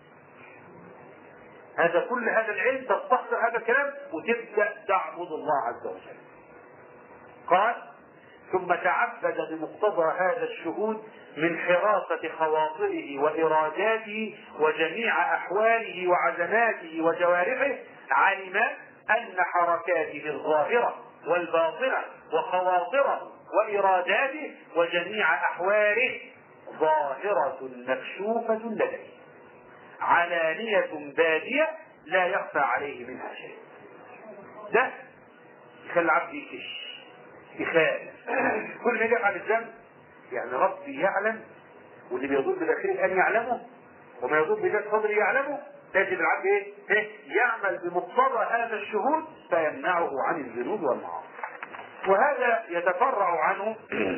هذا كل هذا العلم تستحضر هذا الكلام وتبدا تعبد الله عز وجل قال ثم تعبد بمقتضى هذا الشهود من حراسة خواطره وإراداته وجميع أحواله وعزماته وجوارحه علم أن حركاته الظاهرة والباطنة وخواطره وإراداته وجميع أحواله ظاهرة مكشوفة لديه علانية بادية لا يخفى عليه منها شيء ده يخلي العبد يكش يخاف كل ما يقع الذنب يعني ربي يعلم واللي بيضر بداخله ان يعلمه وما يضر بذات صدره يعلمه تجد العبد ايه؟ إيه؟ يعمل بمقتضى هذا الشهود فيمنعه عن الذنوب والمعاصي. وهذا يتفرع عنه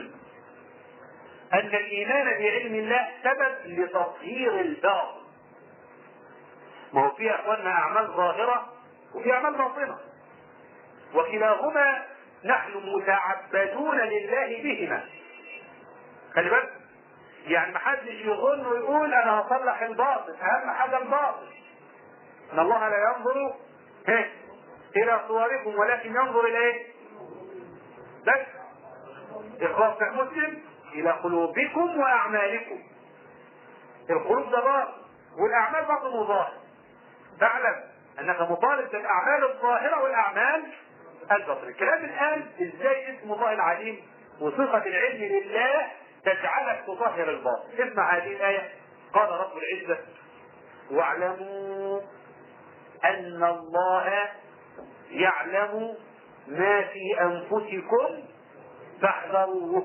ان الايمان بعلم الله سبب لتطهير الباطن. ما هو في اخواننا اعمال ظاهره وفي اعمال باطنه. وكلاهما نحن متعبدون لله بهما. خلي بالك يعني ما حدش يظن ويقول انا هصلح الباطل اهم حاجه الباطل ان الله لا ينظر ها الى صوركم ولكن ينظر الى ايه بس اخلاص مسلم الى قلوبكم واعمالكم القلوب ده باطل والاعمال باطل وظاهر تعلم انك مطالب بالاعمال الظاهره والاعمال الباطنه الكلام الان ازاي اسم الله العليم وصفه العلم لله تجعلك تطهر الباطن اسمع هذه الآية قال رب العزة واعلموا أن الله يعلم ما في أنفسكم فاحذروه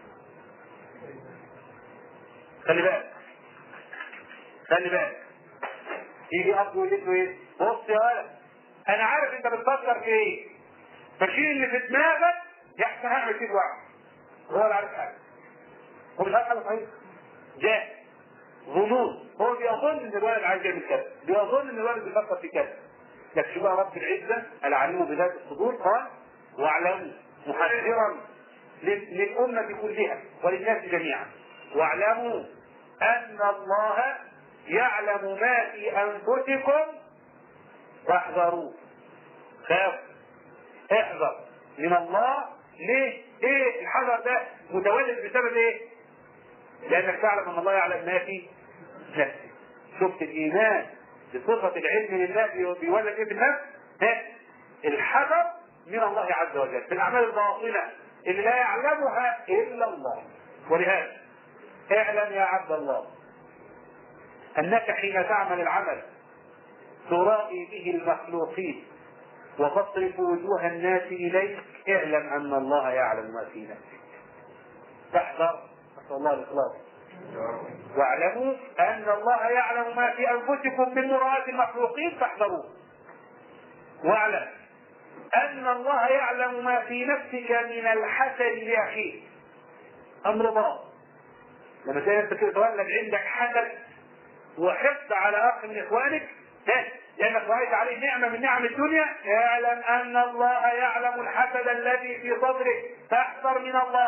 خلي بالك خلي بالك يجي أب يقول له إيه؟ بص يا ولد أنا عارف أنت بتفكر في إيه فشيل اللي في دماغك يحسن هعمل فيه واحد هو لا عارف حاجة هو مش عارف حاجه صحيح جاء ظنون هو بيظن ان الولد عايز يعمل كذا بيظن ان الولد بيفكر في كذا لكن شو بقى رب العزه العليم بذات الصدور قال واعلموا محذرا للأمة كلها وللناس جميعا واعلموا أن الله يعلم ما في أنفسكم فاحذروه خاف احذر من الله ليه؟ ايه الحذر ده متولد بسبب ايه؟ لانك تعلم ان الله يعلم ما في نفسك شفت الايمان بصفة العلم لله بيولد ايه في النفس ها الحذر من الله عز وجل في الاعمال الباطنة اللي لا يعلمها الا الله ولهذا اعلم يا عبد الله انك حين تعمل العمل ترائي به المخلوقين وتصرف وجوه الناس اليك اعلم ان الله يعلم ما في نفسك فاحذر نسال الله الاخلاص واعلموا ان الله يعلم ما في انفسكم من مراءة المخلوقين فاحذروه واعلم ان الله يعلم ما في نفسك من الحسد لاخيك امر باطل لما تلاقي نفسك يتولد عندك حسد وحقد على اخ من اخوانك لانك رايت عليه نعمه من نعم الدنيا اعلم ان الله يعلم الحسد الذي في صدرك فاحذر من الله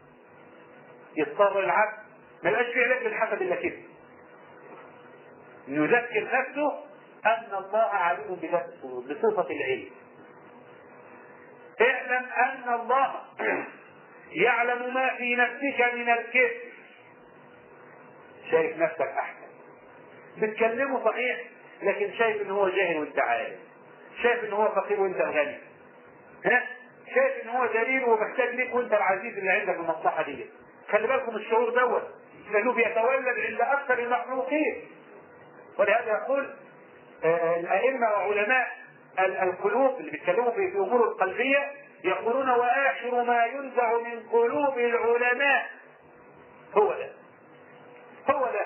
يضطر العبد ما يبقاش في علاج للحسد الا كده يذكر نفسه ان الله عليم بذات الصدور بصفه العلم اعلم ان الله يعلم ما في نفسك من الكبر شايف نفسك احسن بتكلمه صحيح لكن شايف ان هو جاهل وانت عالم شايف ان هو فقير وانت غني ها شايف ان هو ذليل ومحتاج ليك وانت العزيز اللي عندك المصلحه دي خلي بالكم الشعور دوت لانه بيتولد عند اكثر المخلوقين ولهذا يقول الائمه وعلماء القلوب اللي بيتكلموا في امور القلبيه يقولون واخر ما ينزع من قلوب العلماء هو ده هو ده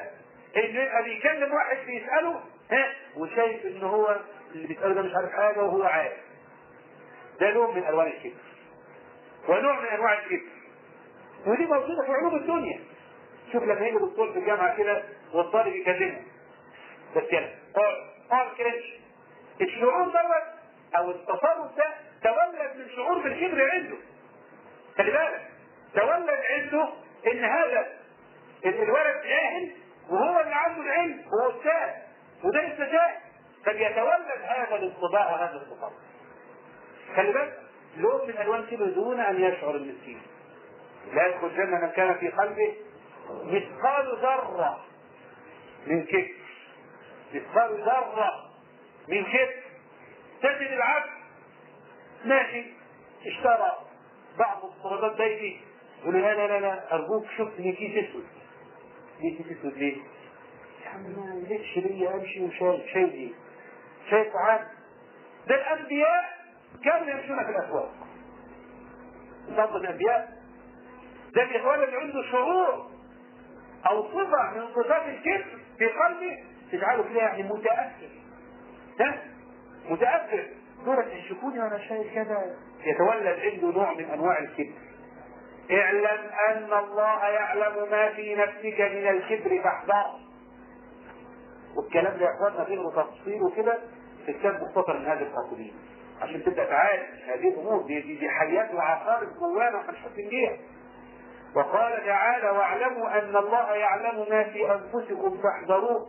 انه يبقى بيكلم واحد بيساله ها وشايف ان هو اللي بيساله ده مش عارف حاجه وهو عارف ده نوع من الوان الكبر ونوع من انواع الكبر ودي موجوده في علوم الدنيا شوف لما يجي دكتور في الجامعه كده والطالب يكلمه بس كده اقعد اقعد كده الشعور دوت او التصرف ده تولد من شعور بالكبر عنده خلي بالك تولد عنده ان هذا الولد جاهل وهو اللي عنده العلم هو استاذ وده لسه جاهل فبيتولد هذا الانطباع وهذا التصرف خلي بالك لون من الوان كبر دون ان يشعر المسكين لا يدخل الجنه من كان في قلبه مثقال ذره من كبر مثقال ذره من كبر تجد العبد ماشي اشترى بعض الصلابات بيتي يقول لا لا لا لا ارجوك شفت لي كيس اسود ليه كيس اسود ليه؟ يا عم ما ليش ليا امشي وشايل شايل ايه؟ شايف عاد ده الانبياء كانوا يمشون في الاسواق بعض الانبياء ده بيتولد عنده شعور او صفه من صفات الكبر في قلبه تجعله كده يعني متاثر ها متاثر دورة يشوفوني وانا شايل كذا يتولد عنده نوع من انواع الكبر اعلم ان الله يعلم ما في نفسك من الكبر فاحذره والكلام ده يا اخواننا فيه تفصيله كده في كتاب مختصر من هذه القاصدين عشان تبدا تعالج هذه الامور دي دي, دي حيات وعقارب جوانا واحنا مش حاسين بيها وقال تعالى واعلموا ان الله يعلم ما في انفسكم فاحذروه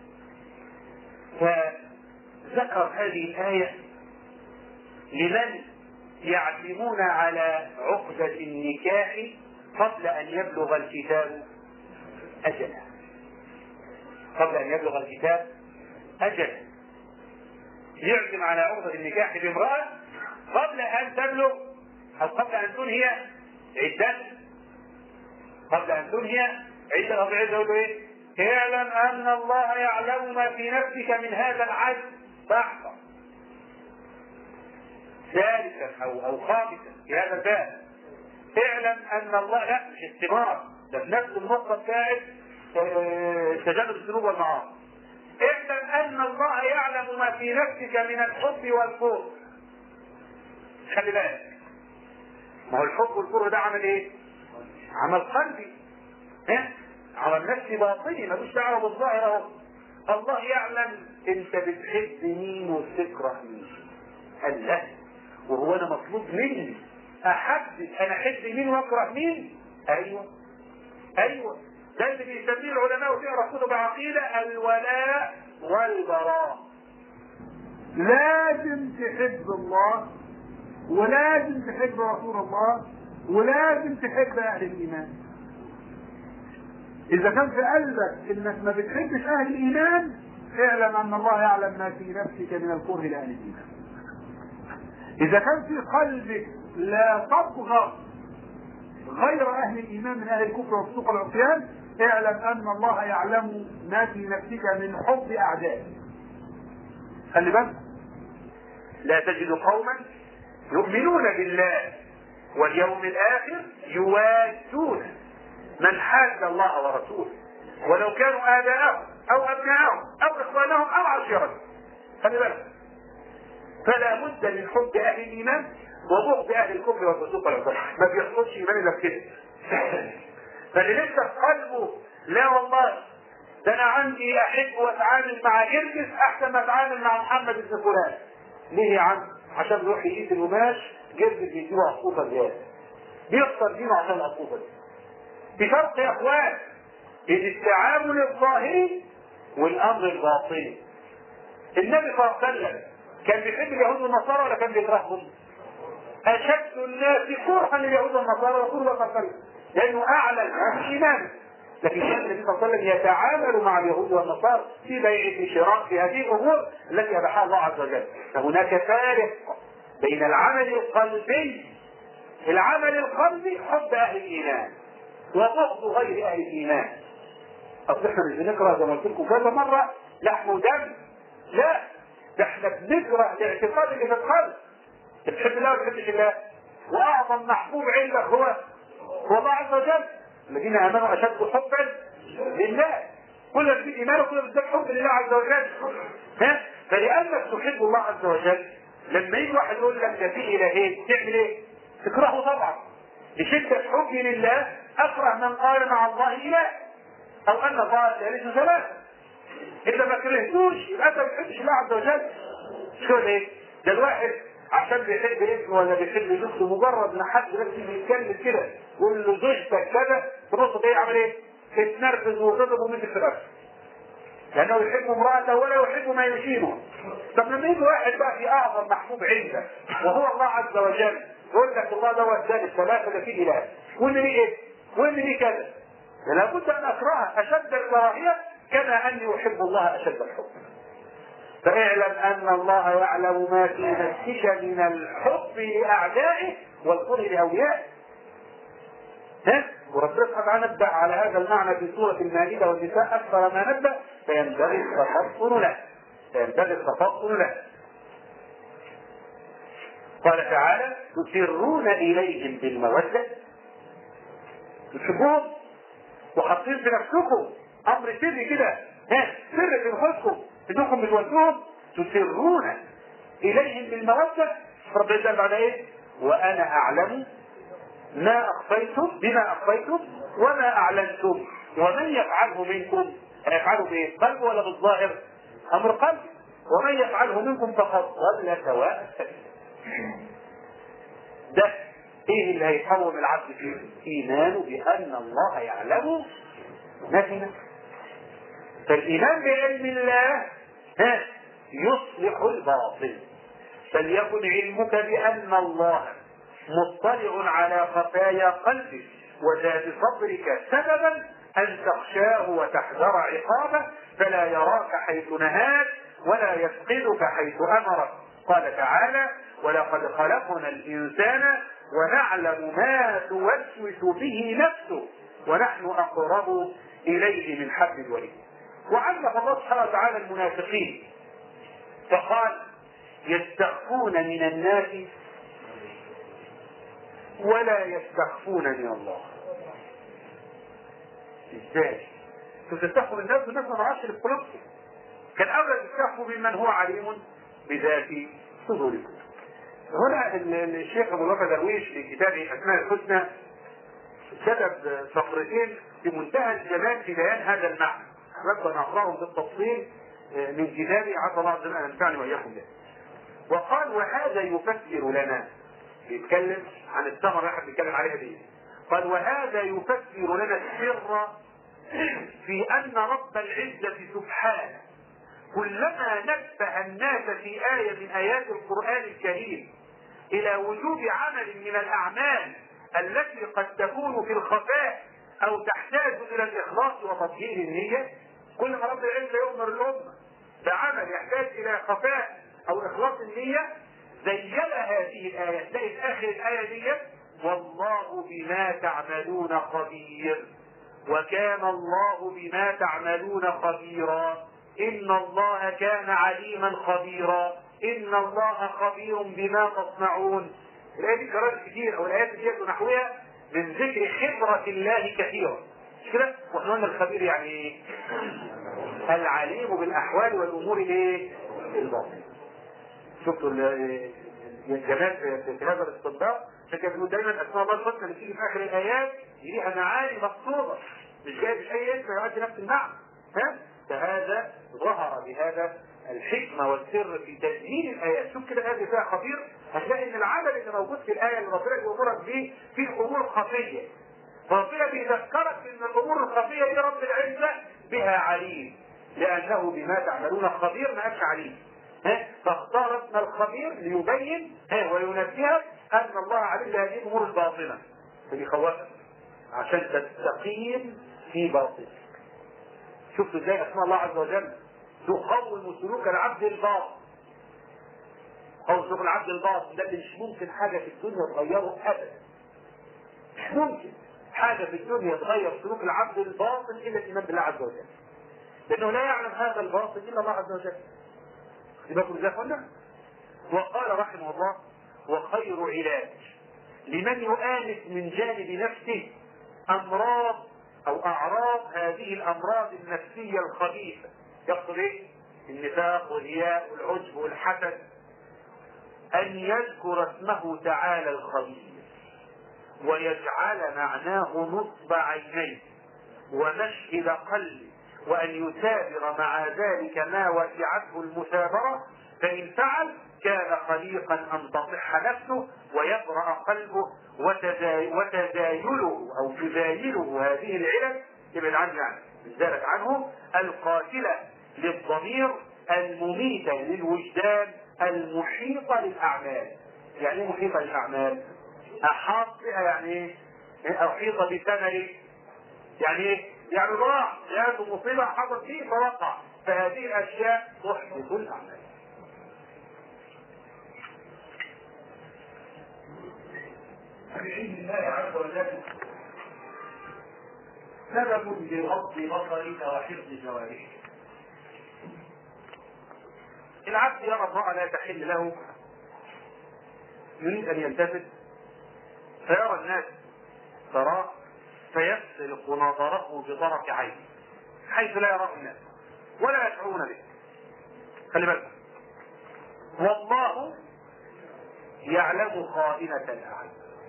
فذكر هذه الايه لمن يعزمون على عقدة النكاح قبل أن يبلغ الكتاب أجله قبل أن يبلغ الكتاب أجله يعزم على عقدة النكاح بامرأة قبل أن تبلغ أو قبل أن تنهي عدتها قبل أن تنهي عدة أو عدة يقول إيه؟ اعلم أن الله يعلم ما في نفسك من هذا العجز فاحذر ثالثا او او خامسا في هذا الباب اعلم ان الله لا مش استمرار ده في نفس النقطه بتاعت تجنب الذنوب والمعاصي اعلم ان الله يعلم ما في نفسك من الحب والكره خلي بالك ما هو الحب والكره ده عمل ايه؟ عمل قلبي ها؟ عمل نفسي باطني ملوش دعوه بالظاهر اهو الله يعلم انت بتحب مين وبتكره مين قال لا وهو انا مطلوب مني احدد انا احب مين واكره مين ايوه ايوه ده اللي بيسميه العلماء وتقرا كتب عقيده الولاء والبراء لازم تحب الله ولازم تحب رسول الله ولازم تحب اهل الايمان اذا كان في قلبك انك ما بتحبش اهل الايمان اعلم ان الله يعلم ما في نفسك من الكره لاهل الايمان إذا كان في قلبك لا تبغض غير أهل الإيمان من أهل الكفر والفسوق والعصيان اعلم أن الله يعلم ما في نفسك من حب أعدائك. خلي بالك لا تجد قوما يؤمنون بالله واليوم الآخر يوادون من حاد الله ورسوله ولو كانوا آباءهم أو أبناءهم أو إخوانهم أو عشيرتهم. خلي بالك فلا بد من حب اهل الايمان وبغض اهل الكفر والفسوق والعصيان ما بيحصلش ايمان الا بكده فاللي لسه في قلبه لا والله ده انا عندي احب واتعامل مع جرجس احسن ما اتعامل مع محمد بن فلان ليه يا عم عشان يروح يقيس القماش جرجس بيديله عقوبه زياده بيخسر دينه عشان العقوبه دي في فرق يا اخوان بين التعامل الظاهري والامر الباطني النبي صلى الله عليه وسلم كان بيحب اليهود والنصارى ولا كان بيكرههم؟ اشد الناس كرها لليهود والنصارى رسول الله صلى الله عليه وسلم لانه اعلن ايمانه لكن كان النبي صلى الله عليه وسلم يتعامل مع اليهود والنصارى في بيع في شراء في هذه الامور التي اباحها الله عز وجل فهناك فارق بين العمل القلبي العمل القلبي حب اهل الايمان وبغض غير اهل الايمان اصل احنا مش بنكره زي ما قلت لكم كذا مره لحم ودم لا ده احنا بنكره الاعتقاد اللي في القلب بتحب الله ولا بتحبش الله واعظم محبوب عندك هو هو الله عز وجل الذين امنوا اشد حبا لله كل ما بتزيد ايمانك كل ما بتزداد حب لله عز وجل ها فلانك تحب الله عز وجل لما يجي واحد يقول لك ده في الهين تعمل ايه؟ تكرهه طبعا بشده حبي لله اكره من قال مع الله اله او ان الله ثالث ثلاثه اذا ما كرهتوش يبقى انت ما بتحبش الله عز وجل شو ايه؟ ده الواحد عشان بيحب ابنه ولا بيحب زوجته مجرد ما حد بس بيتكلم كده يقول له زوجتك كذا تبص ايه يعمل ايه؟ تتنرفز وتضرب ومن الفراش لانه يحب امراته ولا يحب ما يشينه طب لما يجي واحد بقى في اعظم محبوب عنده وهو الله عز وجل يقول لك الله ده والثالث الثلاثه ده في اله وان لي ايه؟ وان لي كذا لابد ان اكرهه اشد الكراهيه كما اني احب الله اشد الحب فاعلم ان الله يعلم ما في نفسك من الحب لاعدائه والكره لاوليائه ها وربنا سبحانه وتعالى نبدا على هذا المعنى في سوره المائده والنساء اكثر ما نبدا فينبغي التفطن له فينبغي التفطن له قال تعالى تسرون اليهم بالموده تحبهم وحاطين في نفسكم امر سري كده ها سر في نفوسكم انكم بتودوهم تسرون اليهم بالموده ربنا قال بعد ايه؟ وانا اعلم ما اخفيتم بما اخفيتم وما اعلنتم ومن يفعله منكم هيفعله بايه؟ قلب ولا بالظاهر؟ امر قلب ومن يفعله منكم فقد ضل سواء السبيل. ده ايه اللي هيحول العبد فيه؟ ايمانه بان الله يعلم ما في نفسه. فالايمان بعلم الله ها يصلح الباطل فليكن علمك بان الله مطلع على خفايا قلبك وذات صدرك سببا ان تخشاه وتحذر عقابه فلا يراك حيث نهاك ولا يفقدك حيث امرك قال تعالى ولقد خلقنا الانسان ونعلم ما توسوس به نفسه ونحن اقرب اليه من حبل الوريد وعلق الله سبحانه وتعالى المنافقين فقال يستخفون من الناس ولا يستخفون من الله ازاي انتوا تستخفوا من الناس والناس ما تعرفش اللي في قلوبكم كان اولى تستخفوا بمن هو عليم بذات صدوركم هنا الشيخ ابو بكر درويش في كتابه اسماء الحسنى كتب فقرتين في منتهى الجمال في بيان هذا المعنى احببت ان اقراهم بالتفصيل من كتابي عسى الله عز وجل ان ينفعني واياكم به وقال وهذا يفسر لنا بيتكلم عن الثمرة اللي احنا بنتكلم عليها دي قال وهذا يفسر لنا السر في ان رب العزة سبحانه كلما نبه الناس في آية من آيات القرآن الكريم إلى وجوب عمل من الأعمال التي قد تكون في الخفاء أو تحتاج إلى الإخلاص وتطهير النية كل ما رب العزة يؤمر الأمة بعمل يحتاج إلى خفاء أو إخلاص النية زين هذه الآية تلاقي في آخر الآية دي والله بما تعملون خبير وكان الله بما تعملون خبيرا إن الله كان عليما خبيرا إن الله خبير بما تصنعون الآية دي كررت كتير أو الآيات دي نحوها من ذكر خبرة الله كثيرا مش كده؟ واحنا قلنا الخبير يعني ايه؟ العليم بالأحوال والأمور الايه؟ الباطنة. شفتوا الجمال في هذا الاستنباط عشان كده بنقول دايما اسماء الله الحسنى اللي بتيجي في اخر الايات ليها معاني مقصوده مش جاي مش اي اسم يؤدي نفس المعنى ها فهذا ظهر بهذا الحكمه والسر في تسجيل الايات شوف كده هذه فيها خطير هتلاقي ان العمل اللي موجود في الايه اللي ربنا بيامرك به فيه امور خفيه فربنا بيذكرك ان الامور الخفيه دي رب العزه بها عليم لانه بما تعملون خبير ما قالش عليم ها فاختار اسم الخبير ليبين ها وينبهك ان الله عليم بهذه الامور الباطنه فبيخوفك عشان تستقيم في باطنك شفتوا ازاي اسماء الله عز وجل تقوم سلوك العبد الباطن او سلوك العبد الباطن ده اللي مش ممكن حاجه في الدنيا تغيره ابدا مش ممكن حاجه في الدنيا تغير سلوك العبد الباطن الا الايمان بالله عز وجل لانه لا يعلم هذا الباطن الا الله عز وجل يبقى ازاي قلنا وقال رحمه الله وخير علاج لمن يؤانس من جانب نفسه امراض او اعراض هذه الامراض النفسيه الخبيثه يقصد ايه؟ النفاق والرياء والعجب والحسد ان يذكر اسمه تعالى الخبيث ويجعل معناه نصب عينيه ومشهد قلبه وأن يثابر مع ذلك ما وسعته المثابرة فإن فعل كان خليقا أن تصح نفسه ويبرأ قلبه وتزايله أو تزايله هذه العلل ابعد عنه يعني ذلك عنه القاتلة للضمير المميتة للوجدان المحيطة للأعمال يعني ايه محيطة للأعمال أحاط بها يعني ايه أحيط بثمره يعني ايه يعني راح جاءته مصيبة حصل فيه فوقع فهذه الأشياء تحدث الأعمال بعلم الله عز وجل سبب لغض بصرك وحفظ جوارحك العبد يرى امرأة لا تحل له يريد أن يلتفت فيرى الناس تراه فيسلق نظره بطرف عينه حيث لا يراه الناس ولا يشعرون به خلي بالك والله يعلم خائنة الأعين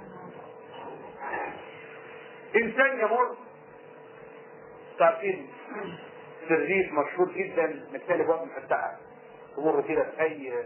إنسان يمر تعرفين سرير مشهور جدا مثال بواب مفتحة تمر كده في أي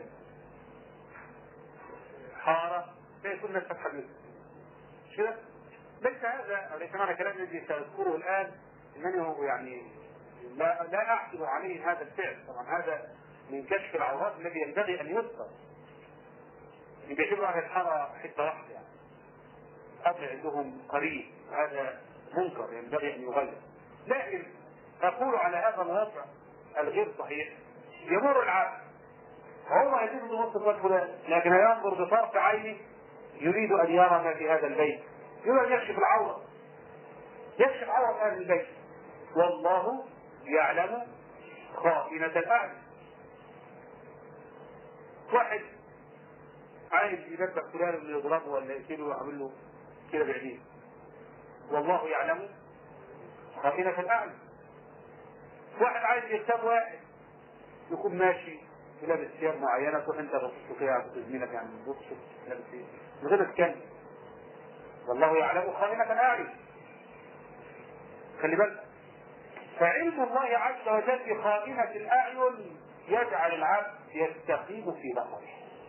حارة فيكون الناس فتحة مش كده؟ ليس هذا ليس معنى كلام الذي سأذكره الآن أنني هو يعني لا لا أحسب عليه هذا الفعل طبعا هذا من كشف العورات الذي ينبغي أن يذكر بيعتبروا أهل الحارة حتة واحدة يعني قبل عندهم قريب هذا منكر ينبغي أن يغير لكن أقول على هذا الوضع الغير صحيح يمر العبد هو يجب نص فلان لكن ينظر بطرف عينه يريد أن يرى ما في هذا البيت يريد أن يكشف العورة يكشف عورة أهل البيت والله يعلم خائنة الأعين واحد عايز يدبك فلان اللي يضربه ولا يقتله ويعمل له كده بعينيه والله يعلم خائنة الأعين واحد عايز يغتاب واحد يكون ماشي ولابس ثياب معينة تروح انت بص فيها زميلك يعني بص لابس ايه من غير ما تتكلم والله يعلم خائنة الأعين خلي بالك فعلم الله عز وجل بخائنة الأعين يجعل العبد يستقيم في بصره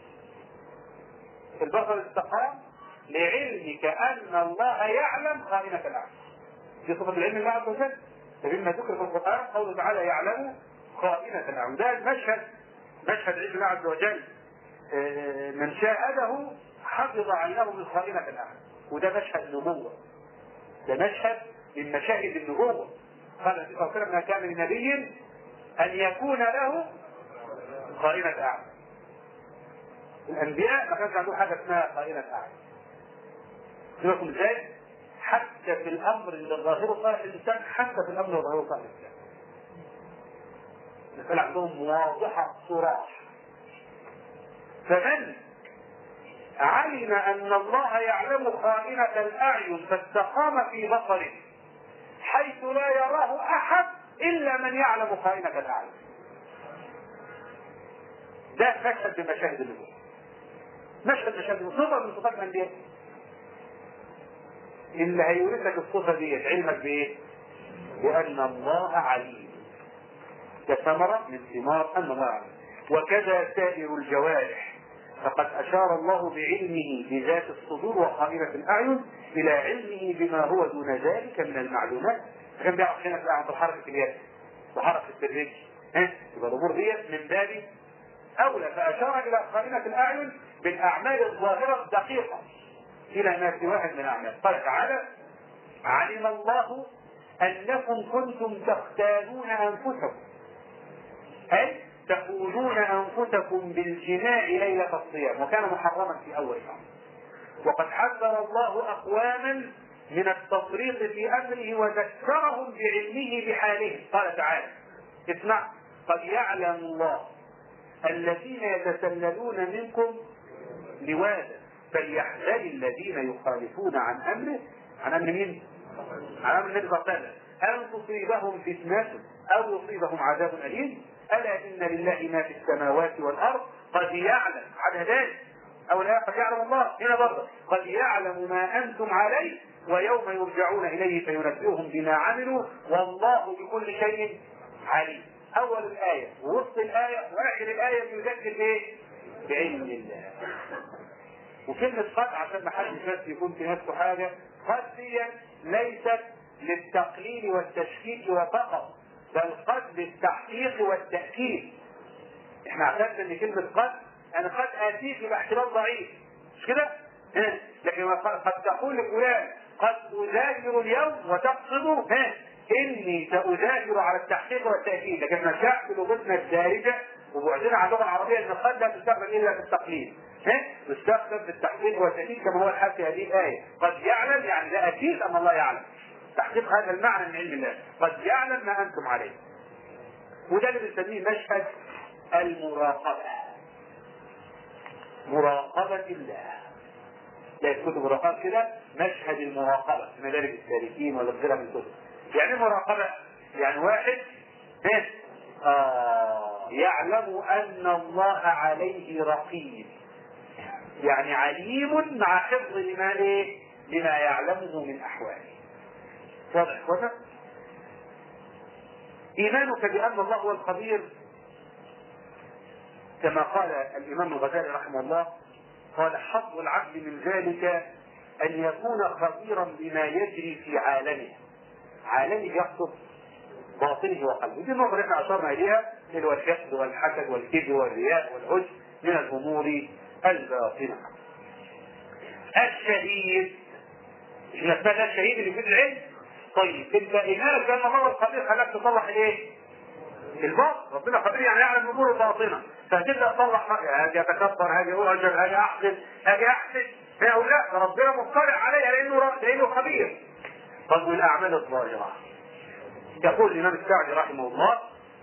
البصر استقام لعلمك أن الله يعلم خائنة الأعين دي صفة العلم الله عز وجل فمما ذكر في القرآن قوله تعالى يعلم خائنة الأعين ده المشهد مشهد علم الله عز وجل من شاهده حفظ عينه من خائنة الأعين وده مشهد نبوة ده مشهد من مشاهد النبوة قال النبي صلى الله عليه وسلم ما كان لنبي أن يكون له خائنة أعين الأنبياء ما كانش عندهم حاجة اسمها خائنة أعين سيبكم ازاي؟ حتى في الأمر اللي ظاهره صالح الإنسان حتى في الأمر اللي ظاهره صالح الإنسان المسألة عندهم واضحة صراح فمن علم أن الله يعلم خائنة الأعين فاستقام في بصره حيث لا يراه أحد إلا من يعلم خائنة الأعين ده مشهد من مشاهد النبوة مشهد مشاهد صفة من صفات الأنبياء اللي هيورثك الصفة دي علمك بإيه؟ بأن الله عليم ده ثمرة من ثمار أن الله عليم وكذا سائر الجوارح فقد أشار الله بعلمه بذات الصدور وخائنة الأعين إلى علمه بما هو دون ذلك من المعلومات كان بيعرف هنا عند حركة اليد وحركة الرجل ها يبقى الأمور ديت من باب أولى فأشار إلى خائنة الأعين بالأعمال الظاهرة الدقيقة إلى ما سواها من الأعمال قال تعالى علم الله أنكم كنتم تختانون أنفسكم أي تخونون أنفسكم بالجماع ليلة الصيام وكان محرما في أول الأمر وقد حذر الله أقواما من التفريط في أمره وذكرهم بعلمه بحالهم قال تعالى اسمع قد يعلم الله الذين يتسللون منكم لواذا فليحذر الذين يخالفون عن أمره عن أمر مين؟ على النبي صلى الله عليه وسلم ان تصيبهم فتنه او يصيبهم عذاب اليم الا ان لله ما في السماوات والارض قد يعلم على ذلك او لا قد يعلم الله هنا برضه قد يعلم ما انتم عليه ويوم يرجعون اليه فينبئهم بما عملوا والله بكل شيء عليم اول الايه ووسط الايه واخر الايه بيذكر بايه؟ بعلم الله وكلمة قد عشان ما حدش بس يكون في نفسه حاجة قد دي ليست للتقليل والتشكيك وفقط بل قد للتحقيق والتأكيد احنا اعتقدنا ان كلمة قد انا قد اتيك باحتمال ضعيف مش كده؟ ها. لكن قد تقول لفلان قد اذاكر اليوم وتقصد ها اني ساذاكر على التحقيق والتاكيد لكن نشأت لغتنا الدارجه وبعدنا عن اللغه العربيه ان قد لا تستخدم الا في التقليد ها تستخدم في التحقيق والتاكيد كما هو الحال في هذه الايه قد يعلم يعني لا اكيد ان الله يعلم تحقيق هذا المعنى من علم الله قد يعلم ما انتم عليه وده اللي بنسميه مشهد المراقبه مراقبه الله لا كتب مراقبه كده مشهد المراقبه في مدارج السالكين ولا غيرها من الكتب يعني مراقبه يعني واحد ايه آه يعلم ان الله عليه رقيب يعني عليم مع حفظ لما ايه لما يعلمه من احواله واضح كده ايمانك بان الله هو الخبير كما قال الامام الغزالي رحمه الله قال حظ العبد من ذلك ان يكون خبيرا بما يجري في عالمه عالمه يقصد باطنه وقلبه دي النقطه اللي احنا اشرنا اليها اللي هو الحقد والحسد والكذب والرياء والعجب من الامور الباطنه الشهيد احنا اسمها الشهيد اللي في العلم طيب انت ايمانك بان الله الخبير خلاك تصلح الايه؟ الباطن ربنا خبير يعني يعلم الامور الباطنه فهتبدا تصلح هاجي اتكبر هاجي اعجب هاجي احسد هاجي احسد او لا ربنا مطلع عليها لانه لانه خبير طب والاعمال الظاهره يقول الامام السعدي رحمه الله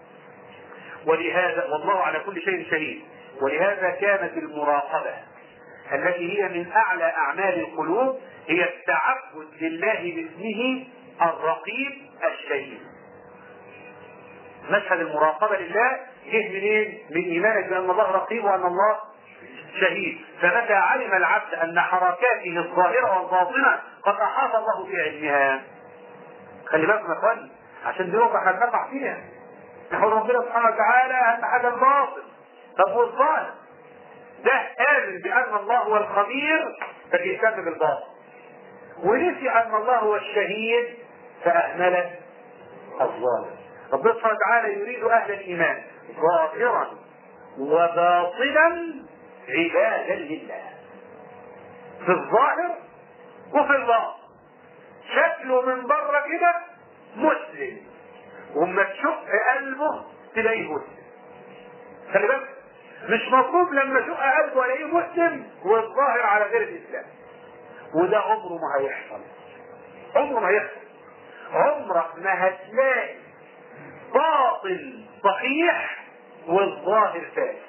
ولهذا والله على كل شيء شهيد ولهذا كانت المراقبه التي هي من اعلى اعمال القلوب هي التعبد لله باسمه الرقيب الشهيد مشهد المراقبه لله جه منين؟ من ايمانك بان الله رقيب وان الله شهيد فمتى علم العبد ان حركاته الظاهره والباطنه قد احاط الله بعلمها خلي بالكم يا اخواني عشان دي نقطه احنا بنقع فيها نحو ربنا سبحانه وتعالى اهم حاجه الباطن طب والظاهر ده آمن بأن الله هو الخبير فبيهتم بالباطن ونسي أن الله هو الشهيد فأهمل الظالم ربنا سبحانه وتعالى يريد أهل الإيمان ظاهرا وباطنا عبادا لله في الظاهر وفي الباطن شكله من بره كده مسلم وما تشق قلبه تلاقيه مسلم خلي بالك مش مطلوب لما اشق قلبه الاقيه مسلم والظاهر على غير الاسلام وده عمره ما هيحصل عمره ما هيحصل عمرك ما هتلاقي باطل صحيح والظاهر فاسد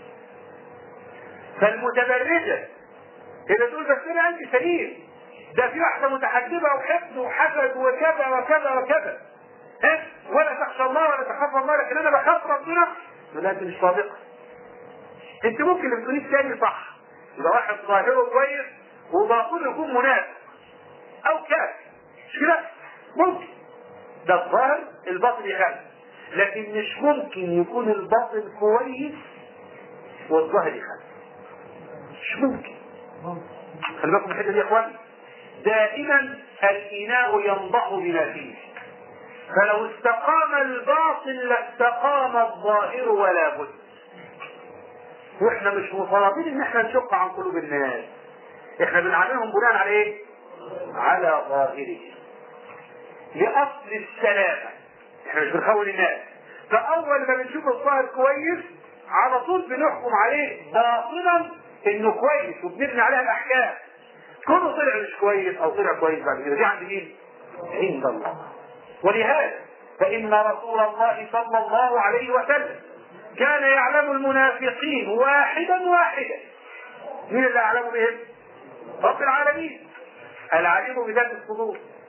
فالمتبرجة إذا تقول بس أنا عندي سليم ده في واحدة متحجبة وحقد وحسد وكذا وكذا وكذا ها ولا تخشى الله ولا تخاف الله لكن أنا بخاف ربنا لا أنت مش صادقة أنت ممكن اللي بتقوليه الثاني صح يبقى واحد ظاهره كويس وباطنه يكون منافق أو كافر مش كده؟ ممكن ده الظاهر الباطن يخالف لكن مش ممكن يكون الباطن كويس والظاهر يخالف مش ممكن خلي بالكم من الحته دي يا اخوان دائما الاناء ينضح بما فيه فلو استقام الباطن لاستقام الظاهر ولا بد واحنا مش مطالبين ان احنا نشق عن قلوب الناس احنا بنعاملهم بناء على ايه على ظاهره لاصل السلامه احنا مش بنخون الناس فاول ما بنشوف الظاهر كويس على طول بنحكم عليه باطنا انه كويس وبنبني عليها الاحكام كونه طلع مش كويس او طلع كويس بعد كده دي عند مين؟ عند الله ولهذا فان رسول الله صلى الله عليه وسلم كان يعلم المنافقين واحدا واحدا مين اللي اعلم بهم؟ رب العالمين العليم بذات الصدور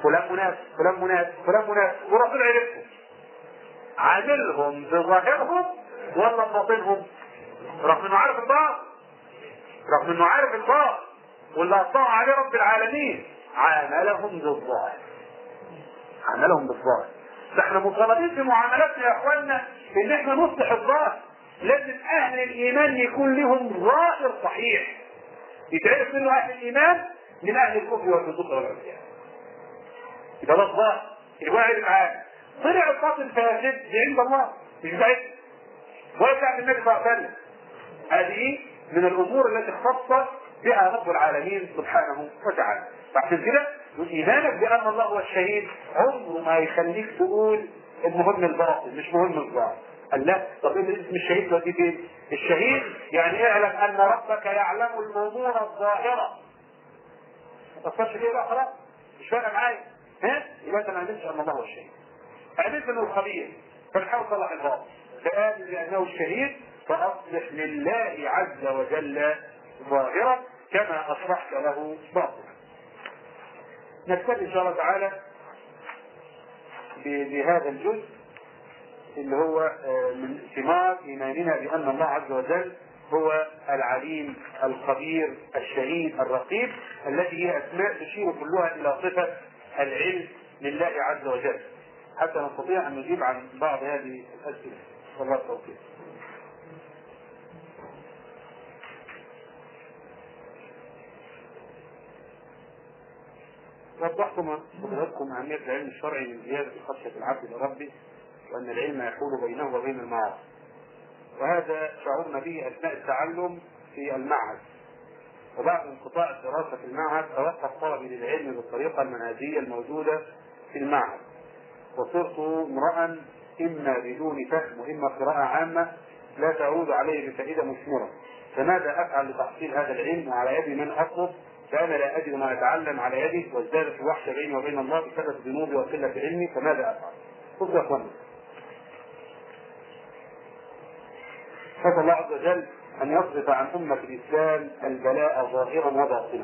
فلان منافق فلان منافق فلان منافق وربنا عرفهم عاملهم بظاهرهم ولا بباطنهم رغم انه عارف الباطن رغم انه عارف الباطن واللي اطلع عليه رب العالمين عاملهم بالظاهر عاملهم بالظاهر فاحنا مطالبين في معاملاتنا يا اخوانا ان احنا نصلح الظاهر لازم اهل الايمان يكون لهم ظاهر صحيح يتعرف منه اهل الايمان من اهل الكفر والفسوق والعصيان يبقى ده الظاهر يبقى عارف معاه طلع الباطل فاسد دي عند الله مش بتاعتنا ولا بتاعت النبي صلى الله عليه وسلم هذه من الامور التي اختص بها رب العالمين سبحانه وتعالى فعشان كده ايمانك بان الله هو الشهيد عمره ما يخليك تقول المهم الباطل مش مهم الظاهر قال لا طب ايه اسم الشهيد دلوقتي فين؟ الشهيد يعني اعلم ان ربك يعلم الامور الظاهره ما تفكرش فيه بقى خلاص مش فارقه معايا ها يبقى انت ما عملتش ان الله هو الشهيد عملت انه الخبير فنحاول تصلح الباطل فآمن بانه الشهيد فاصلح لله عز وجل ظاهرا كما اصلحت له باطلا نكتفي ان شاء الله تعالى بهذا الجزء اللي هو من ثمار ايماننا بان الله عز وجل هو العليم الخبير الشهيد الرقيب التي هي اسماء تشير كلها الى صفه العلم لله عز وجل حتى نستطيع ان نجيب عن بعض هذه الاسئله والله التوفيق وضحتم حضراتكم أهمية العلم الشرعي من زيادة خشية العبد لربه وأن العلم يحول بينه وبين المعاصي وهذا شعرنا به أثناء التعلم في المعهد وبعد انقطاع الدراسة في المعهد توقف طلبي للعلم بالطريقة المنهجية الموجودة في المعهد وصرت امرأ إما بدون فهم وإما قراءة عامة لا تعود عليه بفائدة مثمرة فماذا أفعل لتحصيل هذا العلم وعلى يد من أطلب فأنا لا أجد ما أتعلم على يدي وازدادت الوحشة بيني وبين الله بسبب ذنوبي وقلة علمي فماذا أفعل؟ خذ يا أخوانا فسأل الله عز وجل أن يصرف عن أمة الإسلام البلاء ظاهرا وباطنا.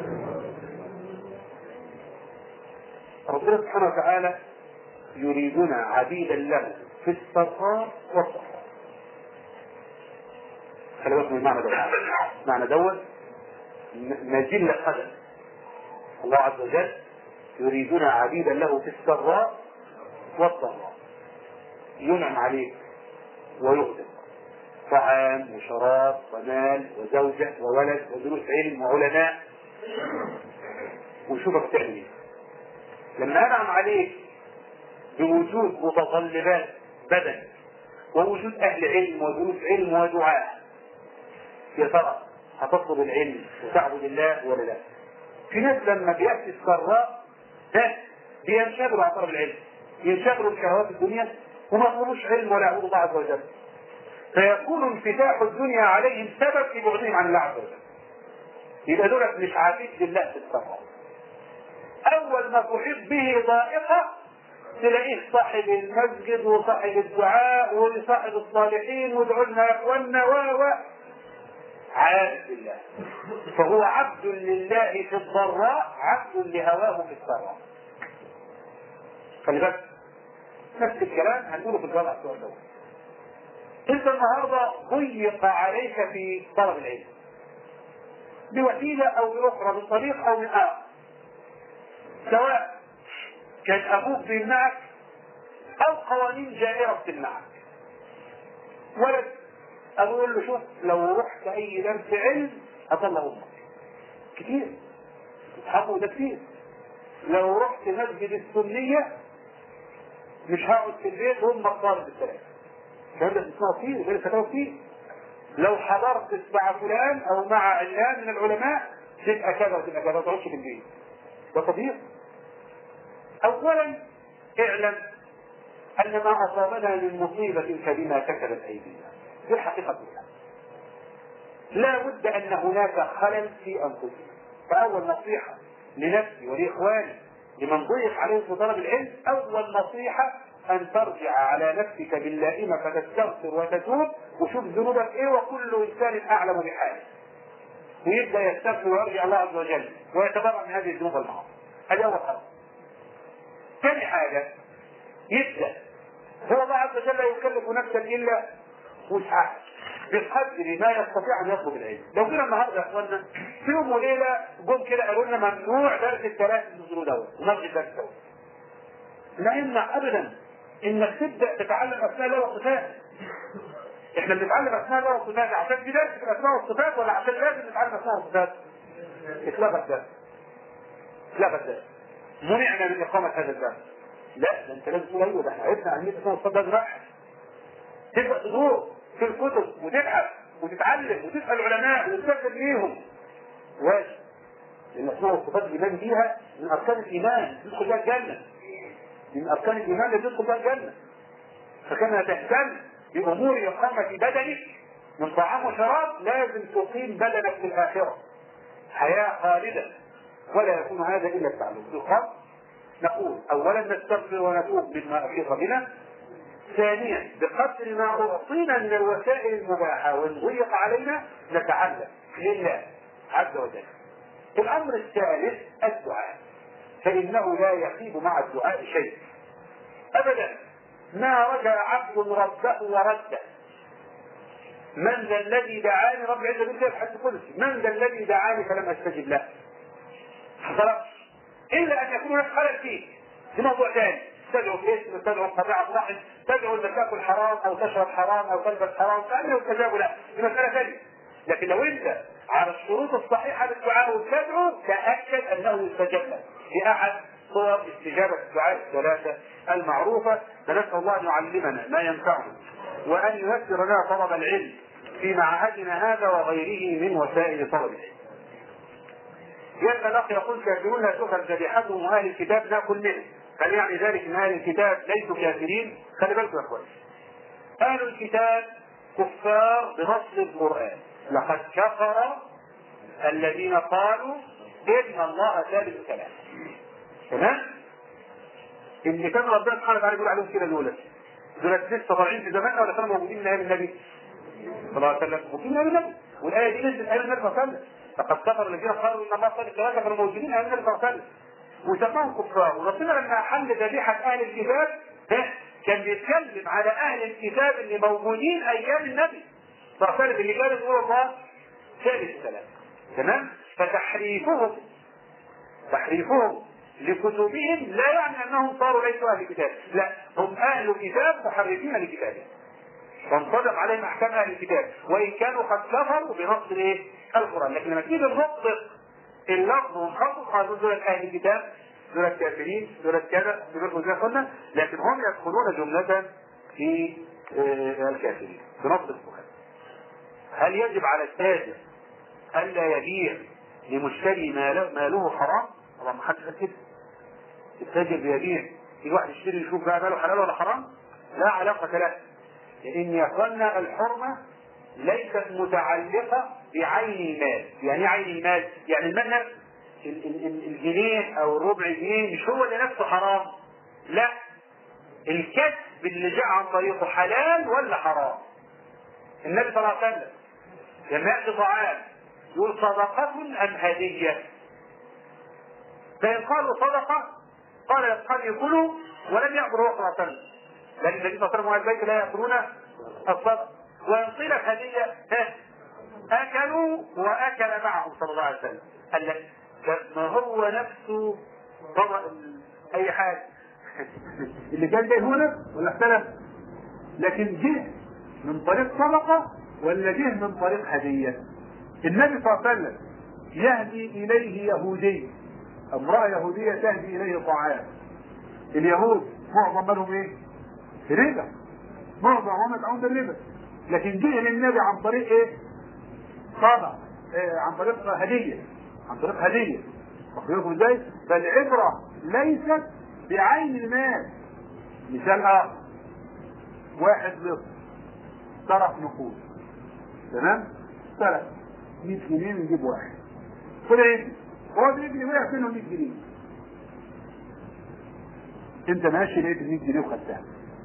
ربنا سبحانه وتعالى يريدنا عبيدا له في السراء والضراء. خلي بالك من المعنى دوت. معنى دوت نجل قدم. الله عز وجل يريدنا عبيدا له في السراء والضراء. ينعم عليك ويغضب. طعام وشراب ومال وزوجة وولد ودروس علم وعلماء وشوفك تعمل ايه لما انعم عليك بوجود متطلبات بدن ووجود اهل علم ودروس علم ودعاء يا ترى هتطلب العلم وتعبد الله ولا لا؟ في ناس لما بياتي السراء ده بينشغلوا عن طلب العلم ينشغلوا بشهوات الدنيا وما يطلبوش علم ولا يعبدوا الله عز وجل فيكون انفتاح الدنيا عليهم سبب في بعدهم عن الله عز وجل. يبقى دولت مش عبيد لله في السماء. أول ما تحيط به ضائقة تلاقيه صاحب المسجد وصاحب الدعاء وصاحب الصالحين وادعوا لنا يا اخوانا و و عابد لله. فهو عبد لله في الضراء عبد لهواه في السراء. خلي بالك نفس الكلام هنقوله في الجامعة السؤال دوت. انت النهارده ضيق عليك في طلب العلم بوسيله او باخرى بطريق او من اخر سواء كان ابوك بيمنعك او قوانين جائره بتمنعك ولد اقول له شوف لو رحت اي درس علم اطلع امك كتير اصحابه ده كتير لو رحت مسجد السنيه مش هقعد في البيت وامك طالب الثلاثه الكلام ده بتسمعه كتير غير فتاوى كتير لو حضرت مع فلان او مع علان من العلماء تبقى كذا وتبقى كذا ما تقعدش في البيت ده طبيعي اولا اعلم ان ما اصابنا من مصيبه فبما كسبت ايدينا دي الحقيقه كلها لا بد ان هناك خلل في انفسنا فاول نصيحه لنفسي ولاخواني لمن ضيق عليهم في طلب العلم اول نصيحه ان ترجع على نفسك باللائمه فتستغفر وتتوب وشوف ذنوبك ايه وكل انسان اعلم بحاله. ويبدا يستغفر ويرجع الله عز وجل ويتبرأ من هذه الذنوب المعاصي. هذه اول خطوه. ثاني حاجه يبدا هو الله عز وجل لا يكلف نفسا الا وسعها بقدر ما يستطيع ان يطلب العلم لو جينا النهارده يا اخوانا في يوم وليله جم كده قالوا لنا ممنوع درس الثلاث النزول دوت ومسجد درس دوت لا يمنع ابدا انك تبدا تتعلم اسماء الله والصفات احنا بنتعلم اسماء الله والصفات عشان في درس في الاسماء والصفات ولا عشان لازم نتعلم اسماء والصفات؟ اتلغى الدرس اتلغى الدرس منعنا من اقامه هذا الدرس لا ده انت لازم تقول ايوه ده احنا عرفنا عن اسماء والصفات ده دراح تبدا تدور في الكتب وتبحث وتتعلم وتسال علماء وتستفد بيهم واجب لان اسماء والصفات الايمان بيها من اركان الايمان تدخل بها الجنه من اركان الايمان اللي تدخل بها الجنه فكما تهتم بامور اقامه بدنك من طعام وشراب لازم تقيم بدنك في الاخره حياه خالده ولا يكون هذا الا التعلم في الخط نقول اولا نستغفر ونتوب مما افيض بنا ثانيا بقدر ما اعطينا من الوسائل المباحه وان ضيق علينا نتعلم لله عز وجل الامر الثالث الدعاء فانه لا يخيب مع الدعاء شيء ابدا ما رجع عبد ربه ورده من ذا الذي دعاني رب العزه بالله الحد قدسي من ذا الذي دعاني فلم استجب له خلاص الا ان يكون هناك خلل فيه في موضوع ثاني تدعو الاسم تدعو قطيعة رحم تدعو انك تاكل حرام او تشرب حرام او تلبس حرام فانه يستجاب له دي مساله ثانيه لكن لو انت على الشروط الصحيحه للدعاء وتدعو تاكد انه يستجاب لك في احد صور استجابه الدعاء الثلاثه المعروفه فنسال الله ان يعلمنا ما ينفعنا وان ييسر لنا طلب العلم في معهدنا هذا وغيره من وسائل طلب العلم. يا الاخ يقول كافرون لا تؤخذ ذبيحتهم واهل الكتاب ناكل منه هل يعني ذلك ان اهل الكتاب ليسوا كافرين؟ خلي بالكم يا اخوان. اهل الكتاب كفار بنص القران لقد كفر الذين قالوا ان الله ثالث ثلاثه. تمام؟ اللي كان ربنا سبحانه وتعالى يقول عليهم كده دول دول لسه طالعين في زماننا ولا كانوا موجودين من ايام النبي؟ صلى الله عليه وسلم موجودين من ايام النبي والايه دي نزلت ايام النبي صلى الله عليه وسلم لقد كفر الذين قالوا ان الله ثالث ثلاثه كانوا موجودين ايام النبي صلى الله عليه وسلم وسماهم كفار وربنا لما حل ذبيحه اهل الكتاب كان بيتكلم على اهل الكتاب اللي موجودين ايام النبي صلى الله عليه وسلم اللي كانوا يقولوا الله ثالث ثلاثه تمام؟ فتحريفهم تحريفهم لكتبهم لا يعني انهم صاروا ليسوا اهل كتاب، لا هم اهل كتاب محرفين لكتابهم. تنطبق عليهم احكام اهل الكتاب، وان كانوا قد كفروا بنص ايه؟ القران، لكن لما تيجي نطبق اللفظ ونخصص على دول اهل الكتاب دول الكافرين دول كذا دول زي قلنا لكن هم يدخلون جملة في الكافرين بنص القرآن. هل يجب على التاجر ألا يبيع لمشتري ماله حرام؟ طبعا ما حدش قال كده. التاجر بيبيع في واحد يشتري يشوف بقى ماله حلال ولا حرام لا علاقة له لأن يا أخوانا الحرمة ليست متعلقة بعين المال يعني ايه عين المال؟ يعني المال نفسه الجنيه أو الربع جنيه مش هو اللي نفسه حرام لا الكسب اللي جاء عن طريقه حلال ولا حرام النبي صلى الله عليه وسلم لما يأتي طعام يقول صدقة أم هدية فإن قالوا صدقة قال يصحابي كلوا ولم يأمر هو صلى الله عليه وسلم لأن النبي صلى الله عليه وسلم وأهل البيت لا يأكلون الصدقة وإن قيل هدية أكلوا وأكل معهم صلى الله عليه وسلم قال لك ما هو نفسه طبق أي حاجة اللي كان جاي هنا ولا اختلف لكن جه من طريق صدقة ولا جه من طريق هدية النبي صلى الله عليه وسلم يهدي إليه يهودي امرأة يهودية تهدي إليه طعام اليهود معظم مالهم إيه؟ ربا معظم يدعون بالربا لكن جه للنبي عن طريق إيه؟ صدقة إيه عن طريق هدية عن طريق هدية واخد ازاي؟ فالعبرة ليست بعين المال مثال آخر واحد لص صرف نقود تمام؟ سرق 100 جنيه نجيب واحد كل يجري هو بيجري وقع فين 100 جنيه انت ماشي لقيت ال 100 جنيه وخدتها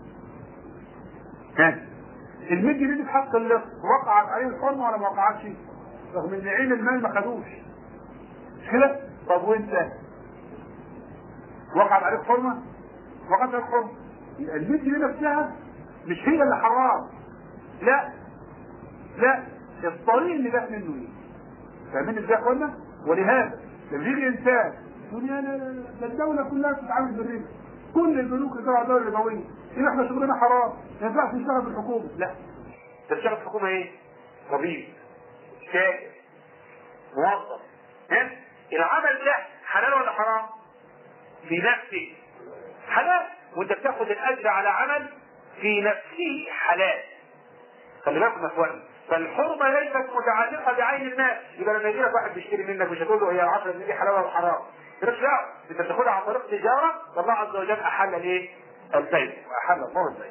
ها ال 100 جنيه دي في حق اللص وقعت عليه الحرمه ولا ما وقعتش؟ رغم ان عين المال ما خدوش مش كده؟ طب وانت وقعت عليك حرمه؟ وقتل الحر البنت دي نفسها مش هي اللي حرام لا لا الطريق اللي جات منه ايه فاهمين ازاي يا اخوانا ولهذا لما يجي انسان يقول يا لا لا لا ده الدوله كلها بتتعامل بالربا كل البنوك تبع دوله ربويه يبقى احنا شغلنا حرام ما ينفعش نشتغل في الحكومه لا انت بتشتغل في الحكومه ايه؟ طبيب شاكر موظف ها؟ العمل ده حلال ولا حرام؟ في نفسه حلال وانت بتاخد الاجر على عمل في نفسه حلال خلي بالكم يا اخواني فالحرمه ليست متعلقه بعين الناس يبقى لما يجي لك واحد بيشتري منك مش هتقول له هي ال 10 جنيه دي حلال ولا حرام مالكش دعوه انت بتاخدها عن طريق تجاره فالله عز وجل احل الايه؟ البيع واحل الله البيع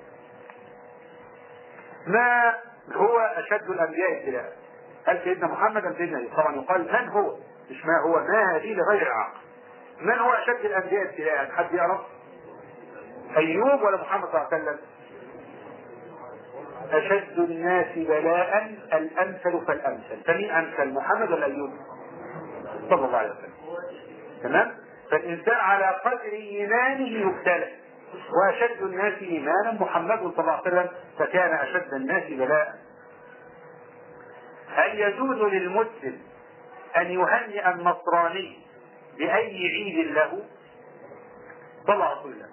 ما هو اشد الانبياء ابتلاء قال سيدنا محمد ام سيدنا يوسف طبعا يقال من هو مش ما هو ما هذه لغير عاقل من هو اشد الانبياء ابتلاء حد يعرف ايوب ولا محمد صلى الله عليه وسلم اشد الناس بلاء الامثل فالامثل فمين امثل محمد ولا ايوب صلى الله عليه وسلم تمام فالانسان على قدر ايمانه يبتلى واشد الناس ايمانا محمد صلى الله عليه وسلم فكان اشد الناس بلاء هل يجوز للمسلم ان يهنئ النصراني باي عيد له صلى رسول الله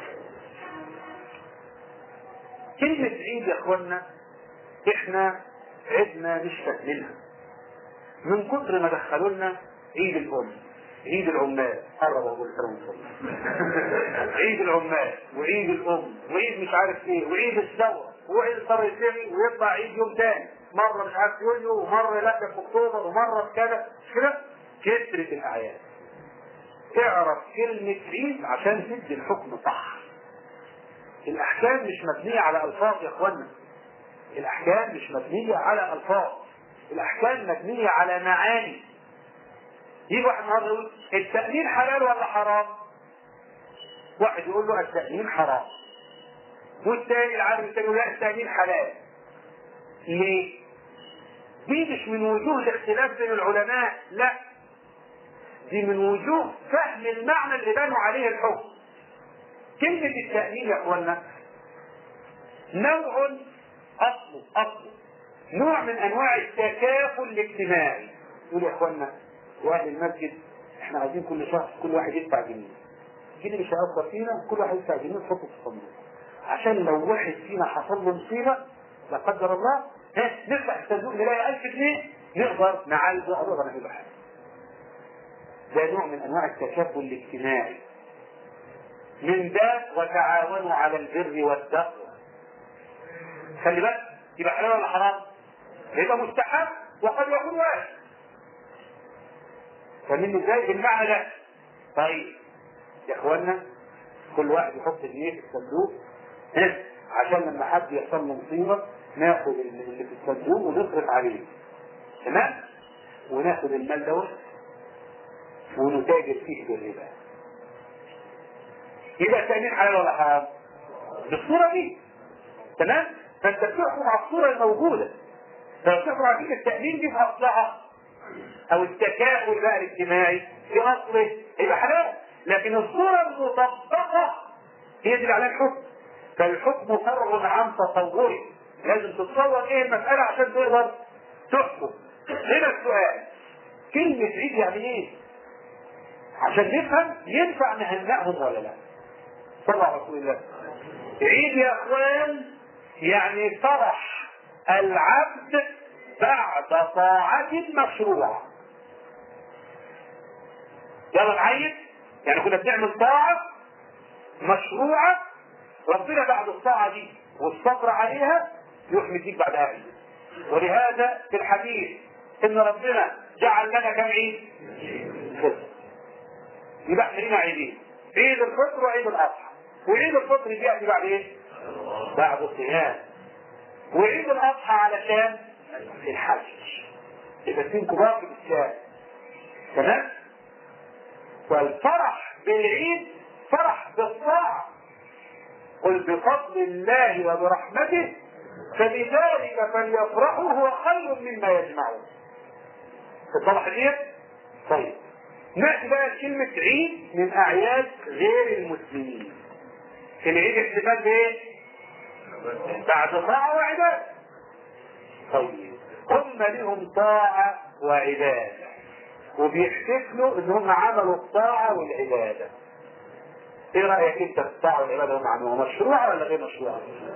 كلمة عيد يا اخوانا احنا عدنا نشفت منها من كتر ما دخلوا لنا عيد الام عيد العمال قرب اقول كلام عيد العمال وعيد الام وعيد مش عارف ايه وعيد الثوره وعيد الثوره يتلغي ويطلع عيد يوم تاني مره مش عارف يوليو ومره لا في اكتوبر ومره في كذا مش كده كثرة الاعياد تعرف كلمة عيد عشان تدي الحكم صح الاحكام مش مبنية على الفاظ يا اخوانا الاحكام مش مبنية على الفاظ الاحكام مبنية على معاني يجي واحد النهارده يقول التأمين حلال ولا حرام؟ واحد يقول له التأمين حرام والثاني العالم الثاني يقول لا التأمين حلال ليه؟ دي مش من وجوه الاختلاف بين العلماء لا دي من وجوه فهم المعنى اللي بنوا عليه الحكم كلمة التأمين يا اخوانا نوع اصله اصله نوع من انواع التكافل الاجتماعي يقول يا اخوانا واهل المسجد احنا عايزين كل شهر كل واحد يدفع جنيه الجنيه مش هيأثر فينا كل واحد يدفع جنيه نحطه في الصندوق عشان لو واحد فينا حصل له مصيبه لا قدر الله ها نفتح الصندوق نلاقي 1000 جنيه نقدر نعالجه او نقدر نعمل حاجه ده نوع من انواع التكافل الاجتماعي من ده وتعاونوا على البر والتقوى خلي بالك يبقى حلال ولا حرام؟ يبقى مستحب وقد يكون واجب فاهمين ازاي بالمعنى ده طيب يا اخوانا كل واحد يحط جنيه في الصندوق ها عشان لما حد يحصل له مصيبه ناخد اللي في الصندوق ونصرف عليه تمام وناخد المال دوت ونتاجر فيه بالربا يبقى التأمين حلال ولا حرام؟ بالصورة دي تمام؟ فأنت بتحكم على الصورة الموجودة فبتحكم على فكرة التأمين دي في أصلها او التكافل بقى الاجتماعي في اصله يبقى حلال لكن الصورة المطبقة هي دي اللي عليها الحكم فالحكم فرع عن تصوره لازم تتصور ايه المسألة عشان تقدر تحكم هنا السؤال كلمة عيد يعني ايه؟ عشان نفهم ينفع نهنئهم ولا لا؟ صلى على رسول الله عيد يا اخوان يعني فرح العبد بعد طاعة مشروعة يلا نعيد يعني كنا بنعمل طاعة مشروعة ربنا بعد الطاعة دي والصبر عليها يروح مديك بعدها عيد ولهذا في الحديث ان ربنا جعل لنا كم عيد؟ يبقى احنا لنا عيدين عيد الفطر وعيد الاضحى وعيد الفطر بياتي بعد ايه؟ بعد الصيام وعيد الاضحى علشان الحج يبقى اثنين كبار في الاسلام تمام والفرح بالعيد فرح بالطاعه قل بفضل الله وبرحمته فبذلك فليفرحوا هو خير مما يجمعون اتضح ديت طيب نأتي بقى كلمة عيد من أعياد غير المسلمين العيد احتفال بايه؟ بعد طاعة وعبادة طيب هم لهم طاعة وعبادة وبيحتفلوا ان هم عملوا الطاعة والعبادة ايه رأيك انت في الطاعة والعبادة هم عملوها مشروعة ولا غير مشروعة؟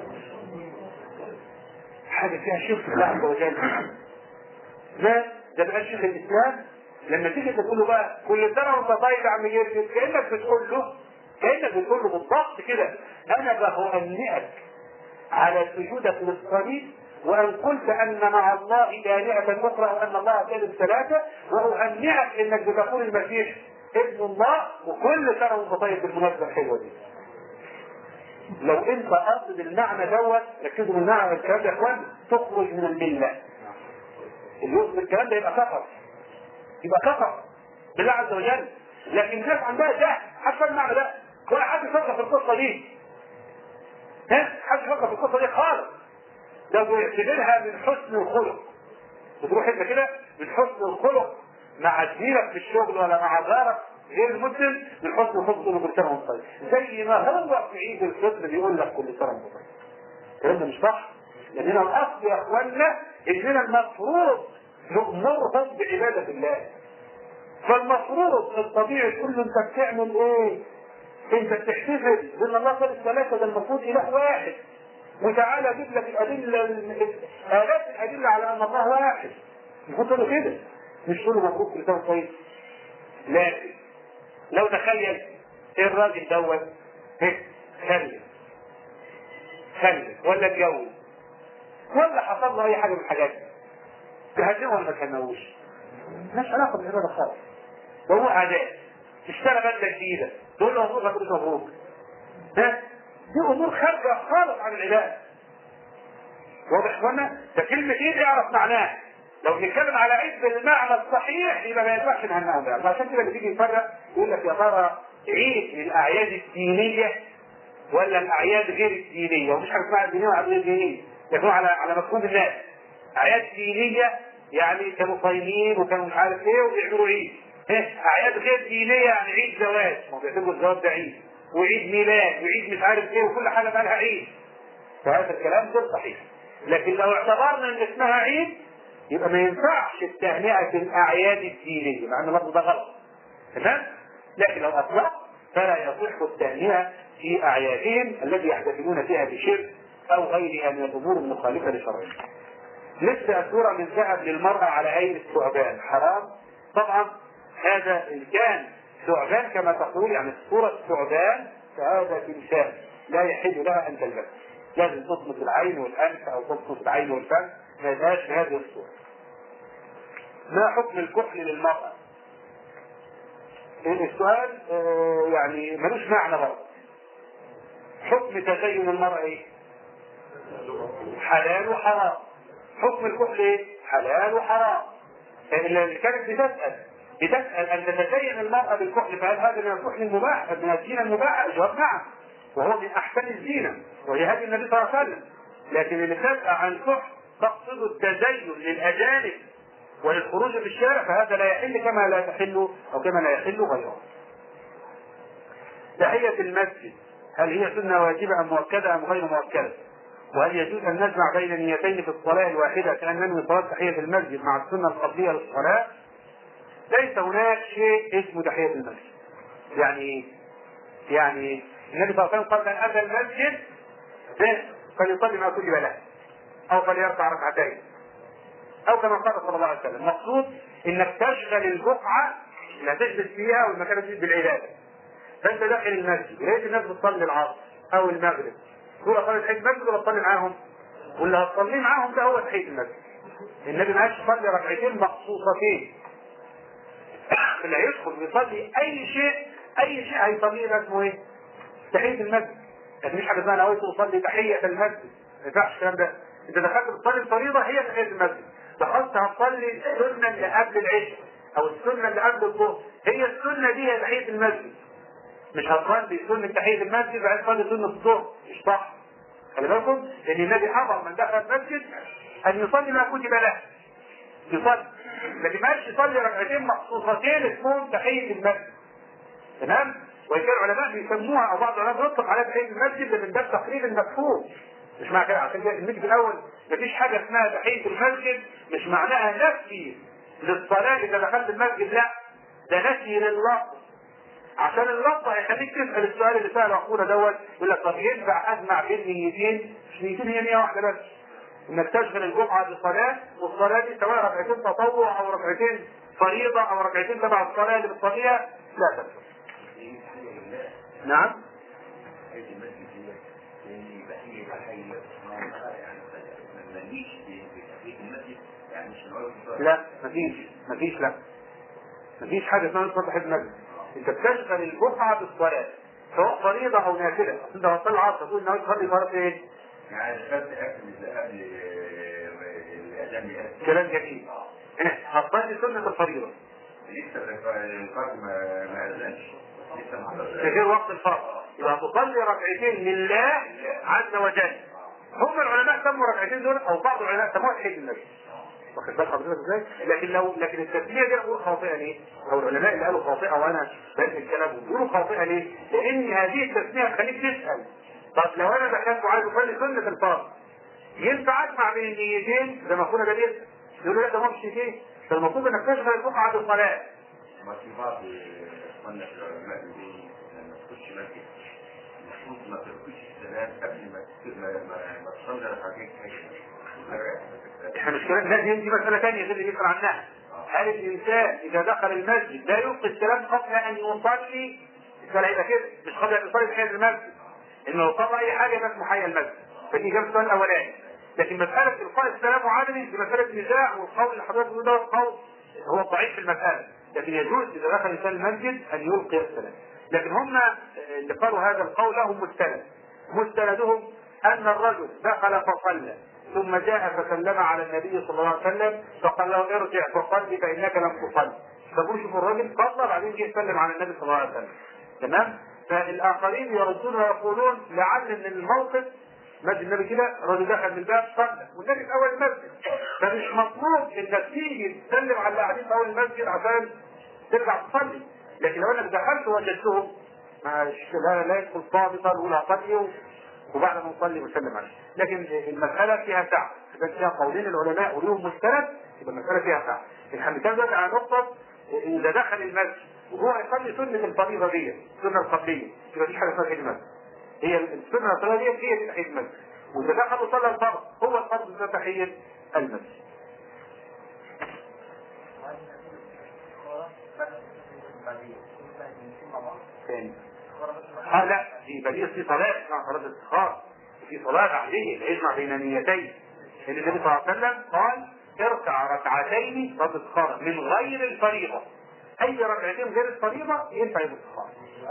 حاجة فيها شرك الله عز وجل لا ده بقى شيخ الاسلام لما تيجي تقول له بقى كل سنه وانت طيب يا عم جرجس كانك بتقول له كانك بتقول له بالضبط كده انا بهنئك على سجودك للصليب وان قلت ان مع الله الهه اخرى وان الله ثالث ثلاثه واهنئك انك بتقول المسيح ابن الله وكل سنه وانت طيب بالمناسبه الحلوه دي. لو انت قاصد المعنى دوت ركزوا من المعنى الكلام ده يا اخوان تخرج من المله. اللي يقصد الكلام ده يبقى كفر. يبقى كفر بالله عز وجل. لكن الناس عندها جهل حتى المعنى ده ولا حد يفكر في القصه دي. ها؟ حد يفكر في القصه دي خالص. ده بيعتبرها من حسن الخلق. بتروح انت كده من حسن الخلق مع زميلك في الشغل ولا مع جارك غير المسلم من حسن الخلق تقول له كل سنه وانت طيب زي ما هو في عيد الفطر بيقول لك كل سنه وانت طيب الكلام ده مش صح لاننا الاصل يا اخوانا اننا المفروض نؤمرهم بعباده الله فالمفروض الطبيعي تقول له انت بتعمل ايه؟ انت بتحتفل بان الله ثالث ثلاثه ده المفروض اله واحد وتعالى اجيب لك الادله الاف الادله على ان الله واحد المفروض تقول له كده مش تقول له مبروك كل سنه طيب لكن لو تخيل ايه الراجل دوت خلف خلف ولا اتجوز ولا حصل له اي حاجه من الحاجات دي تهنئه ولا ما تهنئوش مالهاش علاقه بالعباده خالص وهو عادات اشترى بدله جديده تقول له مبروك هتقول له مبروك ها دي امور خارجه خالص عن العباده واضح اخوانا ده كلمه ايه يعرف معناها لو بنتكلم على عيد بالمعنى الصحيح يبقى ما ينفعش نهنئه ده عشان كده بتيجي نفرق يقول لك يا ترى عيد للاعياد الدينيه ولا الاعياد غير الدينيه ومش حاجه اسمها دينيه ولا غير دينيه لكن على على مفهوم الناس اعياد دينيه يعني كانوا صايمين وكانوا مش عارف ايه وبيعملوا عيد اعياد غير دينيه يعني عيد زواج ما بيعتبروا الزواج ده عيد وعيد ميلاد وعيد مش عارف ايه وكل حاجه بقى لها عيد فهذا الكلام غير صحيح لكن لو اعتبرنا ان اسمها عيد يبقى ما ينفعش التهنئه في الاعياد الدينيه مع ان اللفظ ده غلط تمام لكن لو اطلق فلا يصح التهنئه في اعيادهم التي يحتفلون فيها بشرك او غيرها من الامور المخالفه لشرعهم لسه صوره من ذهب للمراه على هيئه ثعبان حرام طبعا هذا ان كان ثعبان كما تقول يعني صوره ثعبان فهذا تمثال لا يحل لها ان تلبسه لازم تطمس العين والانف او تطمس العين والفم ما يبقاش في هذه الصورة. ما حكم الكحل للمرأة؟ السؤال آه يعني ملوش معنى برضه. حكم تزين المرأة ايه؟ حلال وحرام. حكم الكحل ايه؟ حلال وحرام. اللي كانت بتسأل بتسأل أن تتزين المرأة بالكحل فهل هذا من الكحل المباح؟ من الزينة المباحة؟ الجواب نعم. وهو من أحسن الزينة وهي هدي النبي صلى الله عليه وسلم. لكن اللي تسأل عن الكحل تقصد التزين للأجانب وللخروج في الشارع فهذا لا يحل كما لا تحل أو كما لا يحل غيره. تحية المسجد هل هي سنة واجبة أم مؤكدة أم غير مؤكدة؟ وهل يجوز أن نجمع بين نيتين في الصلاة الواحدة كأن ننوي صلاة تحية المسجد مع السنة القبلية للصلاة؟ ليس هناك شيء اسمه تحية المسجد. يعني إيه؟ يعني النبي صلى الله عليه وسلم قبل أن أتى المسجد فليصلي ما كتب له. او فليركع ركعتين او كما قال صلى الله عليه وسلم المقصود انك تشغل البقعه اللي هتجلس فيها والمكان اللي بالعباده فانت داخل المسجد لقيت الناس بتصلي العصر او المغرب تقول اصلي تحيه المسجد ولا تصلي معاهم؟ واللي هتصلي معاهم ده هو تحيه المسجد النبي ما قالش صلي ركعتين مخصوصتين اللي هيدخل ويصلي اي شيء اي شيء هيصليه ده اسمه ايه؟ تحيه المسجد لكن مش حاجه اسمها نويت اصلي تحيه المسجد ما ينفعش الكلام ده انت دخلت تصلي الفريضه هي تحيه المسجد دخلت هتصلي السنه اللي قبل العشاء او السنه اللي قبل الظهر هي السنه دي هي تحيه المسجد مش هتصلي سنه تحيه المسجد بعد تصلي سنه الظهر مش صح خلي بالكم ان النبي امر من دخل المسجد ان يصلي ما كتب له يصلي لكن ما يصلي ركعتين مخصوصتين اسمهم تحيه المسجد تمام وان كان العلماء بيسموها او بعض العلماء بيطلق عليها تحيه المسجد ده من باب تقريب المفهوم مش معنى كده عشان كده المسجد الاول مفيش حاجه اسمها تحيه المسجد مش معناها نفي للصلاه اذا دخلت المسجد لا ده نفي لللفظ عشان اللفظ هيخليك تسال السؤال اللي ساله اخونا دوت يقول لك طب ينفع اجمع بين نيتين مش نيتين هي نيه واحده بس انك تشغل الجمعه بصلاه والصلاه دي سواء ركعتين تطوع او ركعتين فريضه او ركعتين تبع الصلاه اللي بتصليها لا تكفر نعم لا مفيش مفيش لا مفيش حاجه اسمها فتح المسجد انت بتشغل الجمعه بالصلاه سواء فريضه او نافله اصل انت هتصلي العصر تقول ناوي تصلي فرض ايه؟ يعني خدت اكل قبل الاذان يأذن. كلام جميل إيه، هتصلي سنه الفريضه لسه الفرد ما ما اذنش لسه ما حضرش. في غير وقت الفرض يبقى تصلي ركعتين لله عز وجل هم العلماء سموا الركعتين دول او بعض العلماء سموها تحيه النبي واخد بال حضرتك ازاي؟ لكن لو لكن التسميه دي اقول خاطئه ليه؟ او العلماء اللي قالوا خاطئه وانا بنفي الكلام بيقولوا خاطئه ليه؟ لان هذه التسميه تخليك تسال طب لو انا دخلت وعايز اصلي سنه الفرض ينفع اجمع بين النيتين زي ما اخونا ده بيسال يقولوا لا ده ما مش نيتين ده المفروض انك تشغل الجمعه بالصلاه ما في بعض اخواننا في العلماء بيقولوا لما تخش مسجد المفروض ما تركوش السلام قبل ما ما ما ما تصلي ركعتين احنا مش كلام لا دي دي مسألة ثانية غير اللي بيسأل عنها. هل الإنسان إذا دخل المسجد لا يلقي السلام قبل أن يصلي؟ السؤال هيبقى كده مش قبل أن يصلي تحية المسجد. إنه لو صلى أي حاجة يبقى اسمه حي المسجد. فدي إجابة السؤال الأولاني. لكن مسألة إلقاء السلام عادي دي مسألة نزاع والقول اللي حضرتك بتقوله ده قول هو ضعيف في المسألة. لكن يجوز إذا دخل الإنسان المسجد أن يلقي السلام. لكن هم اللي قالوا هذا القول لهم مستند. مستندهم أن الرجل دخل فصلى ثم جاء فسلم على النبي صلى الله عليه وسلم فقال له ارجع فصلي فانك لم تصلي فقول شوف الراجل صلى بعدين جه يسلم على النبي صلى الله عليه وسلم تمام فالاخرين يردون ويقولون لعل من الموقف مسجد النبي كده الراجل دخل من الباب صلى والنبي في اول المسجد فمش مطلوب انك تيجي تسلم على اللي قاعدين في اول المسجد عشان ترجع تصلي لكن لو انك دخلت وجدتهم مش لا لا يدخل صامتا ولا صلي وبعد ما نصلي ونسلم عليه لكن المسألة فيها سعة إذا فيها قولين العلماء وليهم مستند يبقى المسألة فيها سعة احنا بنتكلم دلوقتي على نقطة إذا دخل المسجد وهو يصلي سنة الفريضة دي السنة القبلية يبقى مفيش حاجة اسمها تحية المسجد هي السنة الصلاة دي هي تحية المسجد وإذا دخل وصلى الفرض هو الفرض ده تحية المسجد ثاني اه لا في بديل في صلاة اسمها صلاة الاستخارة في صلاة عادية لا يجمع بين نيتين لأن النبي صلى الله عليه وسلم قال اركع ركعتين صلاة الاستخارة من غير الفريضة أي ركعتين غير الفريضة ينفع الاستخارة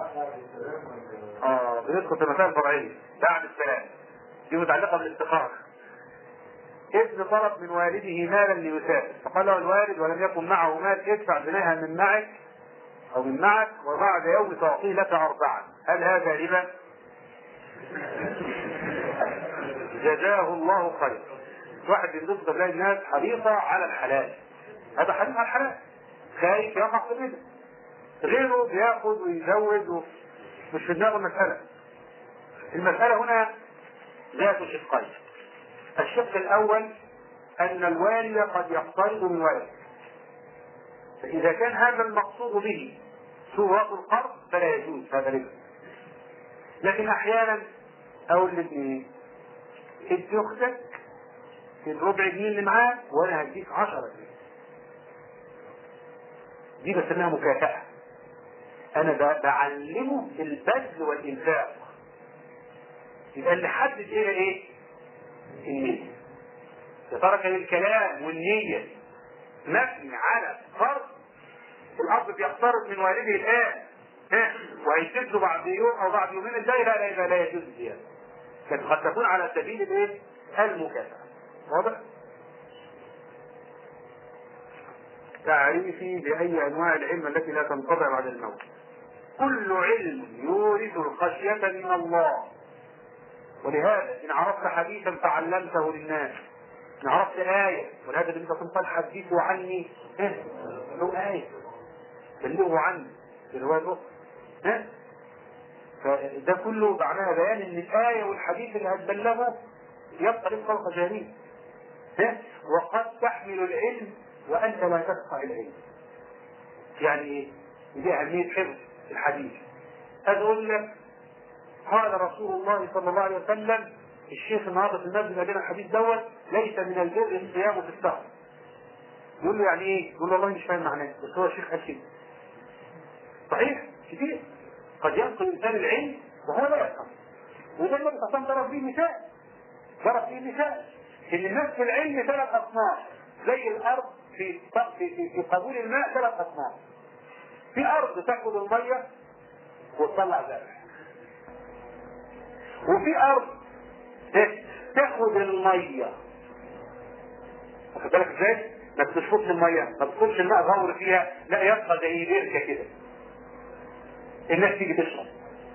اه بندخل في المسائل الفرعية بعد السلام دي متعلقة بالاستخارة ابن طلب من والده مالا ليسافر فقال له الوالد ولم يكن معه مال ادفع جناها من معك او من معك وبعد يوم تعطيه لك اربعه هل هذا ربا؟ جزاه الله خير واحد بيرزق تلاقي الناس حريصه على الحلال هذا حريص على الحلال خايف يقع في الربا غيره بياخد ويزود و... مش في دماغه المساله المساله هنا ذات شقين الشق الاول ان الوالي قد يقترض من ولد فاذا كان هذا المقصود به صورة القرض فلا يجوز هذا ربا لكن احيانا اقول لابني ادي اختك الربع جنيه اللي معاه وانا هديك 10 جنيه دي بسميها مكافأة انا ب- بعلمه البذل والانفاق يبقى اللي حدد هنا ايه؟ النية يا ترى كان الكلام والنية مبني على فرض الاب بيقترض من والده الان ها وهيسد له بعد يوم او بعد يومين الجاي لا لا لا, لا يجوز الزياده لكن قد تكون على سبيل الايه؟ المكافاه واضح؟ تعريفي بأي أنواع العلم التي لا تنقطع بعد الموت كل علم يورث الخشية من الله ولهذا إن عرفت حديثا فعلمته للناس إن عرفت آية ولهذا النبي صلى الله عليه وسلم قال حدثوا عني ها لو آية بلغوا عني في رواية أخرى ها ده كله معناها بيان ان الايه والحديث اللي هتبلغه يبقى لك فوق جاريه ها؟ وقد تحمل العلم وانت لا تفقه العلم يعني ايه؟ دي اهميه حفظ الحديث اقول لك قال رسول الله صلى الله عليه وسلم الشيخ النهارده في المسجد قال لنا الحديث دوت ليس من البر الصيام في السهر يقول له يعني ايه؟ يقول له والله مش فاهم معناه بس هو الشيخ قال كده صحيح كتير قد ينقل الانسان العلم وهو لا يفهم وده النبي صلى الله عليه وسلم ضرب فيه مثال ضرب فيه مثال ان الناس في العلم ثلاث اصناف زي الارض في في في, في قبول الماء ثلاث اصناف في ارض تاخذ الميه وتطلع زرع وفي ارض تاخذ الميه واخد بالك ازاي؟ ما بتشفطش الميه ما بتشفطش الماء غور فيها لا يبقى زي بركه كده الناس تيجي تشرب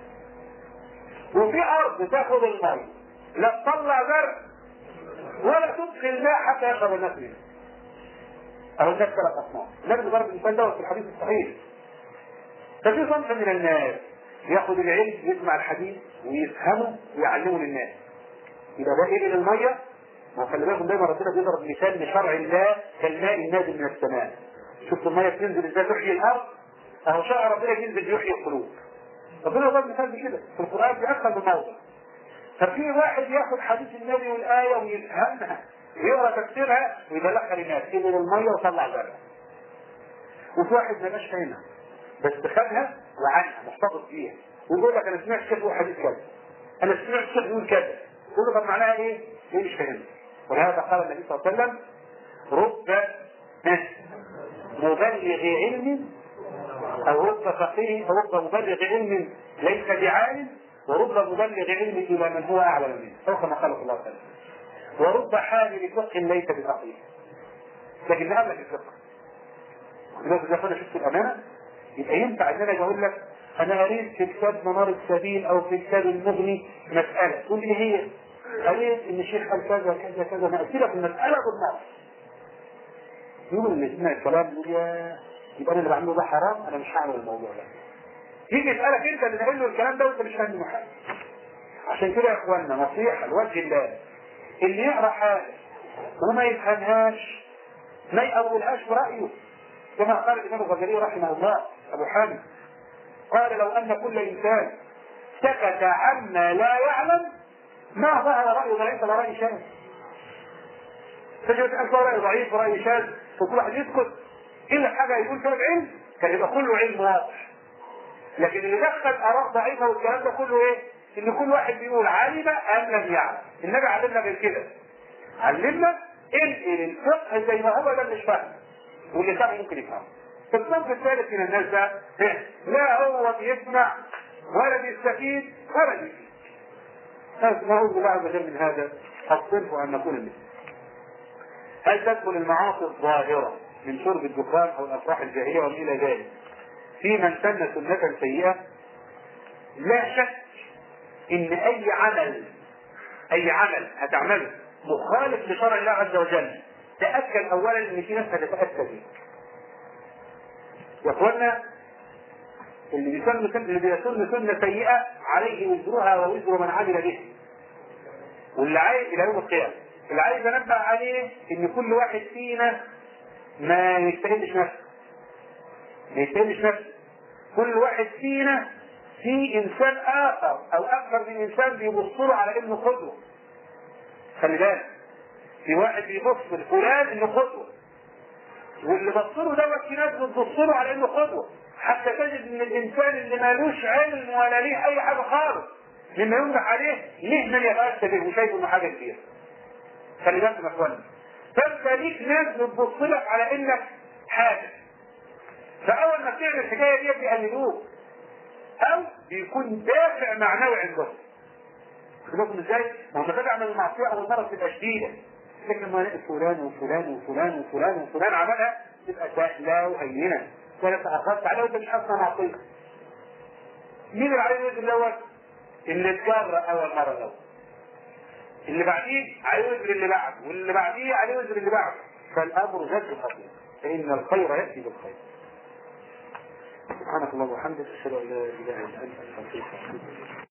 وفي ارض تاخذ الميه لا تطلع زرع ولا تدخل الماء حتى يشرب الناس منه اهو الناس ثلاث اصناف النبي ضرب المثال دوت في الحديث الصحيح ففي صنف من الناس ياخذ العلم يسمع الحديث ويفهمه ويعلمه للناس يبقى ده ايه للميه ما خلي بالكم دايما ربنا بيضرب مثال لشرع الله كالماء النازل من السماء شفت الميه بتنزل ازاي تحيي الارض اهو شرع ربنا ينزل يحيي القلوب ربنا ضرب مثال بكده في القران في اكثر من موضع ففي واحد ياخد حديث النبي والايه ويفهمها ويقرا تفسيرها ويبلغها للناس كده للميه وطلع زرع وفي واحد ما بقاش فاهمها بس خدها وعنها محتفظ بيها ويقول لك انا سمعت شيخ يقول حديث كذا انا سمعت شيخ يقول كذا تقول له طب معناها ايه؟ ليه مش فاهم ولهذا قال النبي صلى الله عليه وسلم رب مبلغ علم او رب فقيه او رب مبلغ علم ليس بعالم ورب مبلغ علم الى من هو اعلم منه او كما قال صلى الله عليه وسلم ورب حامل فقه ليس بفقيه لكن ده قبلك الفقه لذلك اذا كنا شفت الامانه يبقى ينفع ان انا اقول لك انا قريت في كتاب منار السبيل او في كتاب المغني مساله تقول لي هي قريت ان الشيخ قال كذا كذا كذا ما قلت لك المساله بالنص يقول اللي سمع الكلام يقول يا يبقى انا اللي بعمله ده حرام انا مش هعمل الموضوع ده يجي يسالك انت اللي نقول له الكلام ده وانت مش فاهم منه حاجه عشان كده يا اخوانا نصيحه لوجه الله اللي يقرا حاجه وما يفهمهاش ما يقولهاش برايه كما قال الامام الغزالي رحمه الله ابو حامد قال لو ان كل انسان سكت عما لا يعلم ما ظهر راي ضعيف ولا راي شاذ تجد انت راي ضعيف وراي شاذ وكل واحد يسكت الا حاجه يقول فيها العلم كان يبقى كله علم واضح لكن اللي دخل اراء ضعيفه والكلام ده كله ايه؟ ان كل واحد بيقول علم ام لم يعلم النبي علمنا غير كده علمنا انقل الفقه زي ما هو ده مش فاهم واللي فاهم ممكن يفهم الصنف الثالث من الناس ده لا هو بيسمع ولا بيستفيد ولا بيفيد نعوذ بالله عز وجل من هذا الصنف ان نكون مثله هل تدخل المعاصي الظاهره من شرب الدخان او الافراح الجاهليه وما الى ذلك في من سن سنه سيئه لا شك ان اي عمل اي عمل هتعمله مخالف لشرع الله عز وجل تاكد اولا ان في ناس هتتاتى به يا اخوانا اللي بيسن سنة اللي بيسن سنة سيئة عليه وزرها ووزر من عمل به واللي عايز إلى يوم القيامة اللي عايز أنبه عليه إن كل واحد فينا ما يجتهدش نفسه ما يجتهدش نفسه كل واحد فينا في إنسان آخر أو أكثر من إنسان بيبص له على إنه قدوة خلي بالك في واحد بيبص لفلان إنه قدوة واللي بصله دوت في ناس بتبص له على إنه قدوة حتى تجد ان الانسان اللي مالوش علم ولا ليه اي حاجه خالص مما ينبح عليه ليه من يتاسى به وشايف انه حاجه كبيره. خلي بالك يا اخوانا. فانت ليك ناس بتبص لك على انك حاجه. فاول ما بتعمل الحكايه دي بيقلدوك. او بيكون دافع معنوي عندهم. خد بالكم ازاي؟ ما هو انت تعمل المعصيه اول مره بتبقى شديده. لكن لما الاقي فلان وفلان وفلان وفلان وفلان عملها تبقى سهله وهينه. ولا تأخذت عليه وانت مش اصلا معصيه. مين اللي عليه الوزر الاول؟ اللي اتجرأ اول مره الاول. اللي بعديه عليه وزر اللي بعده، واللي بعديه عليه وزر اللي بعده. فالامر جد خطير. فان الخير ياتي بالخير. سبحانك اللهم وبحمدك اشهد ان لا اله الا انت استغفرك واتوب اليك.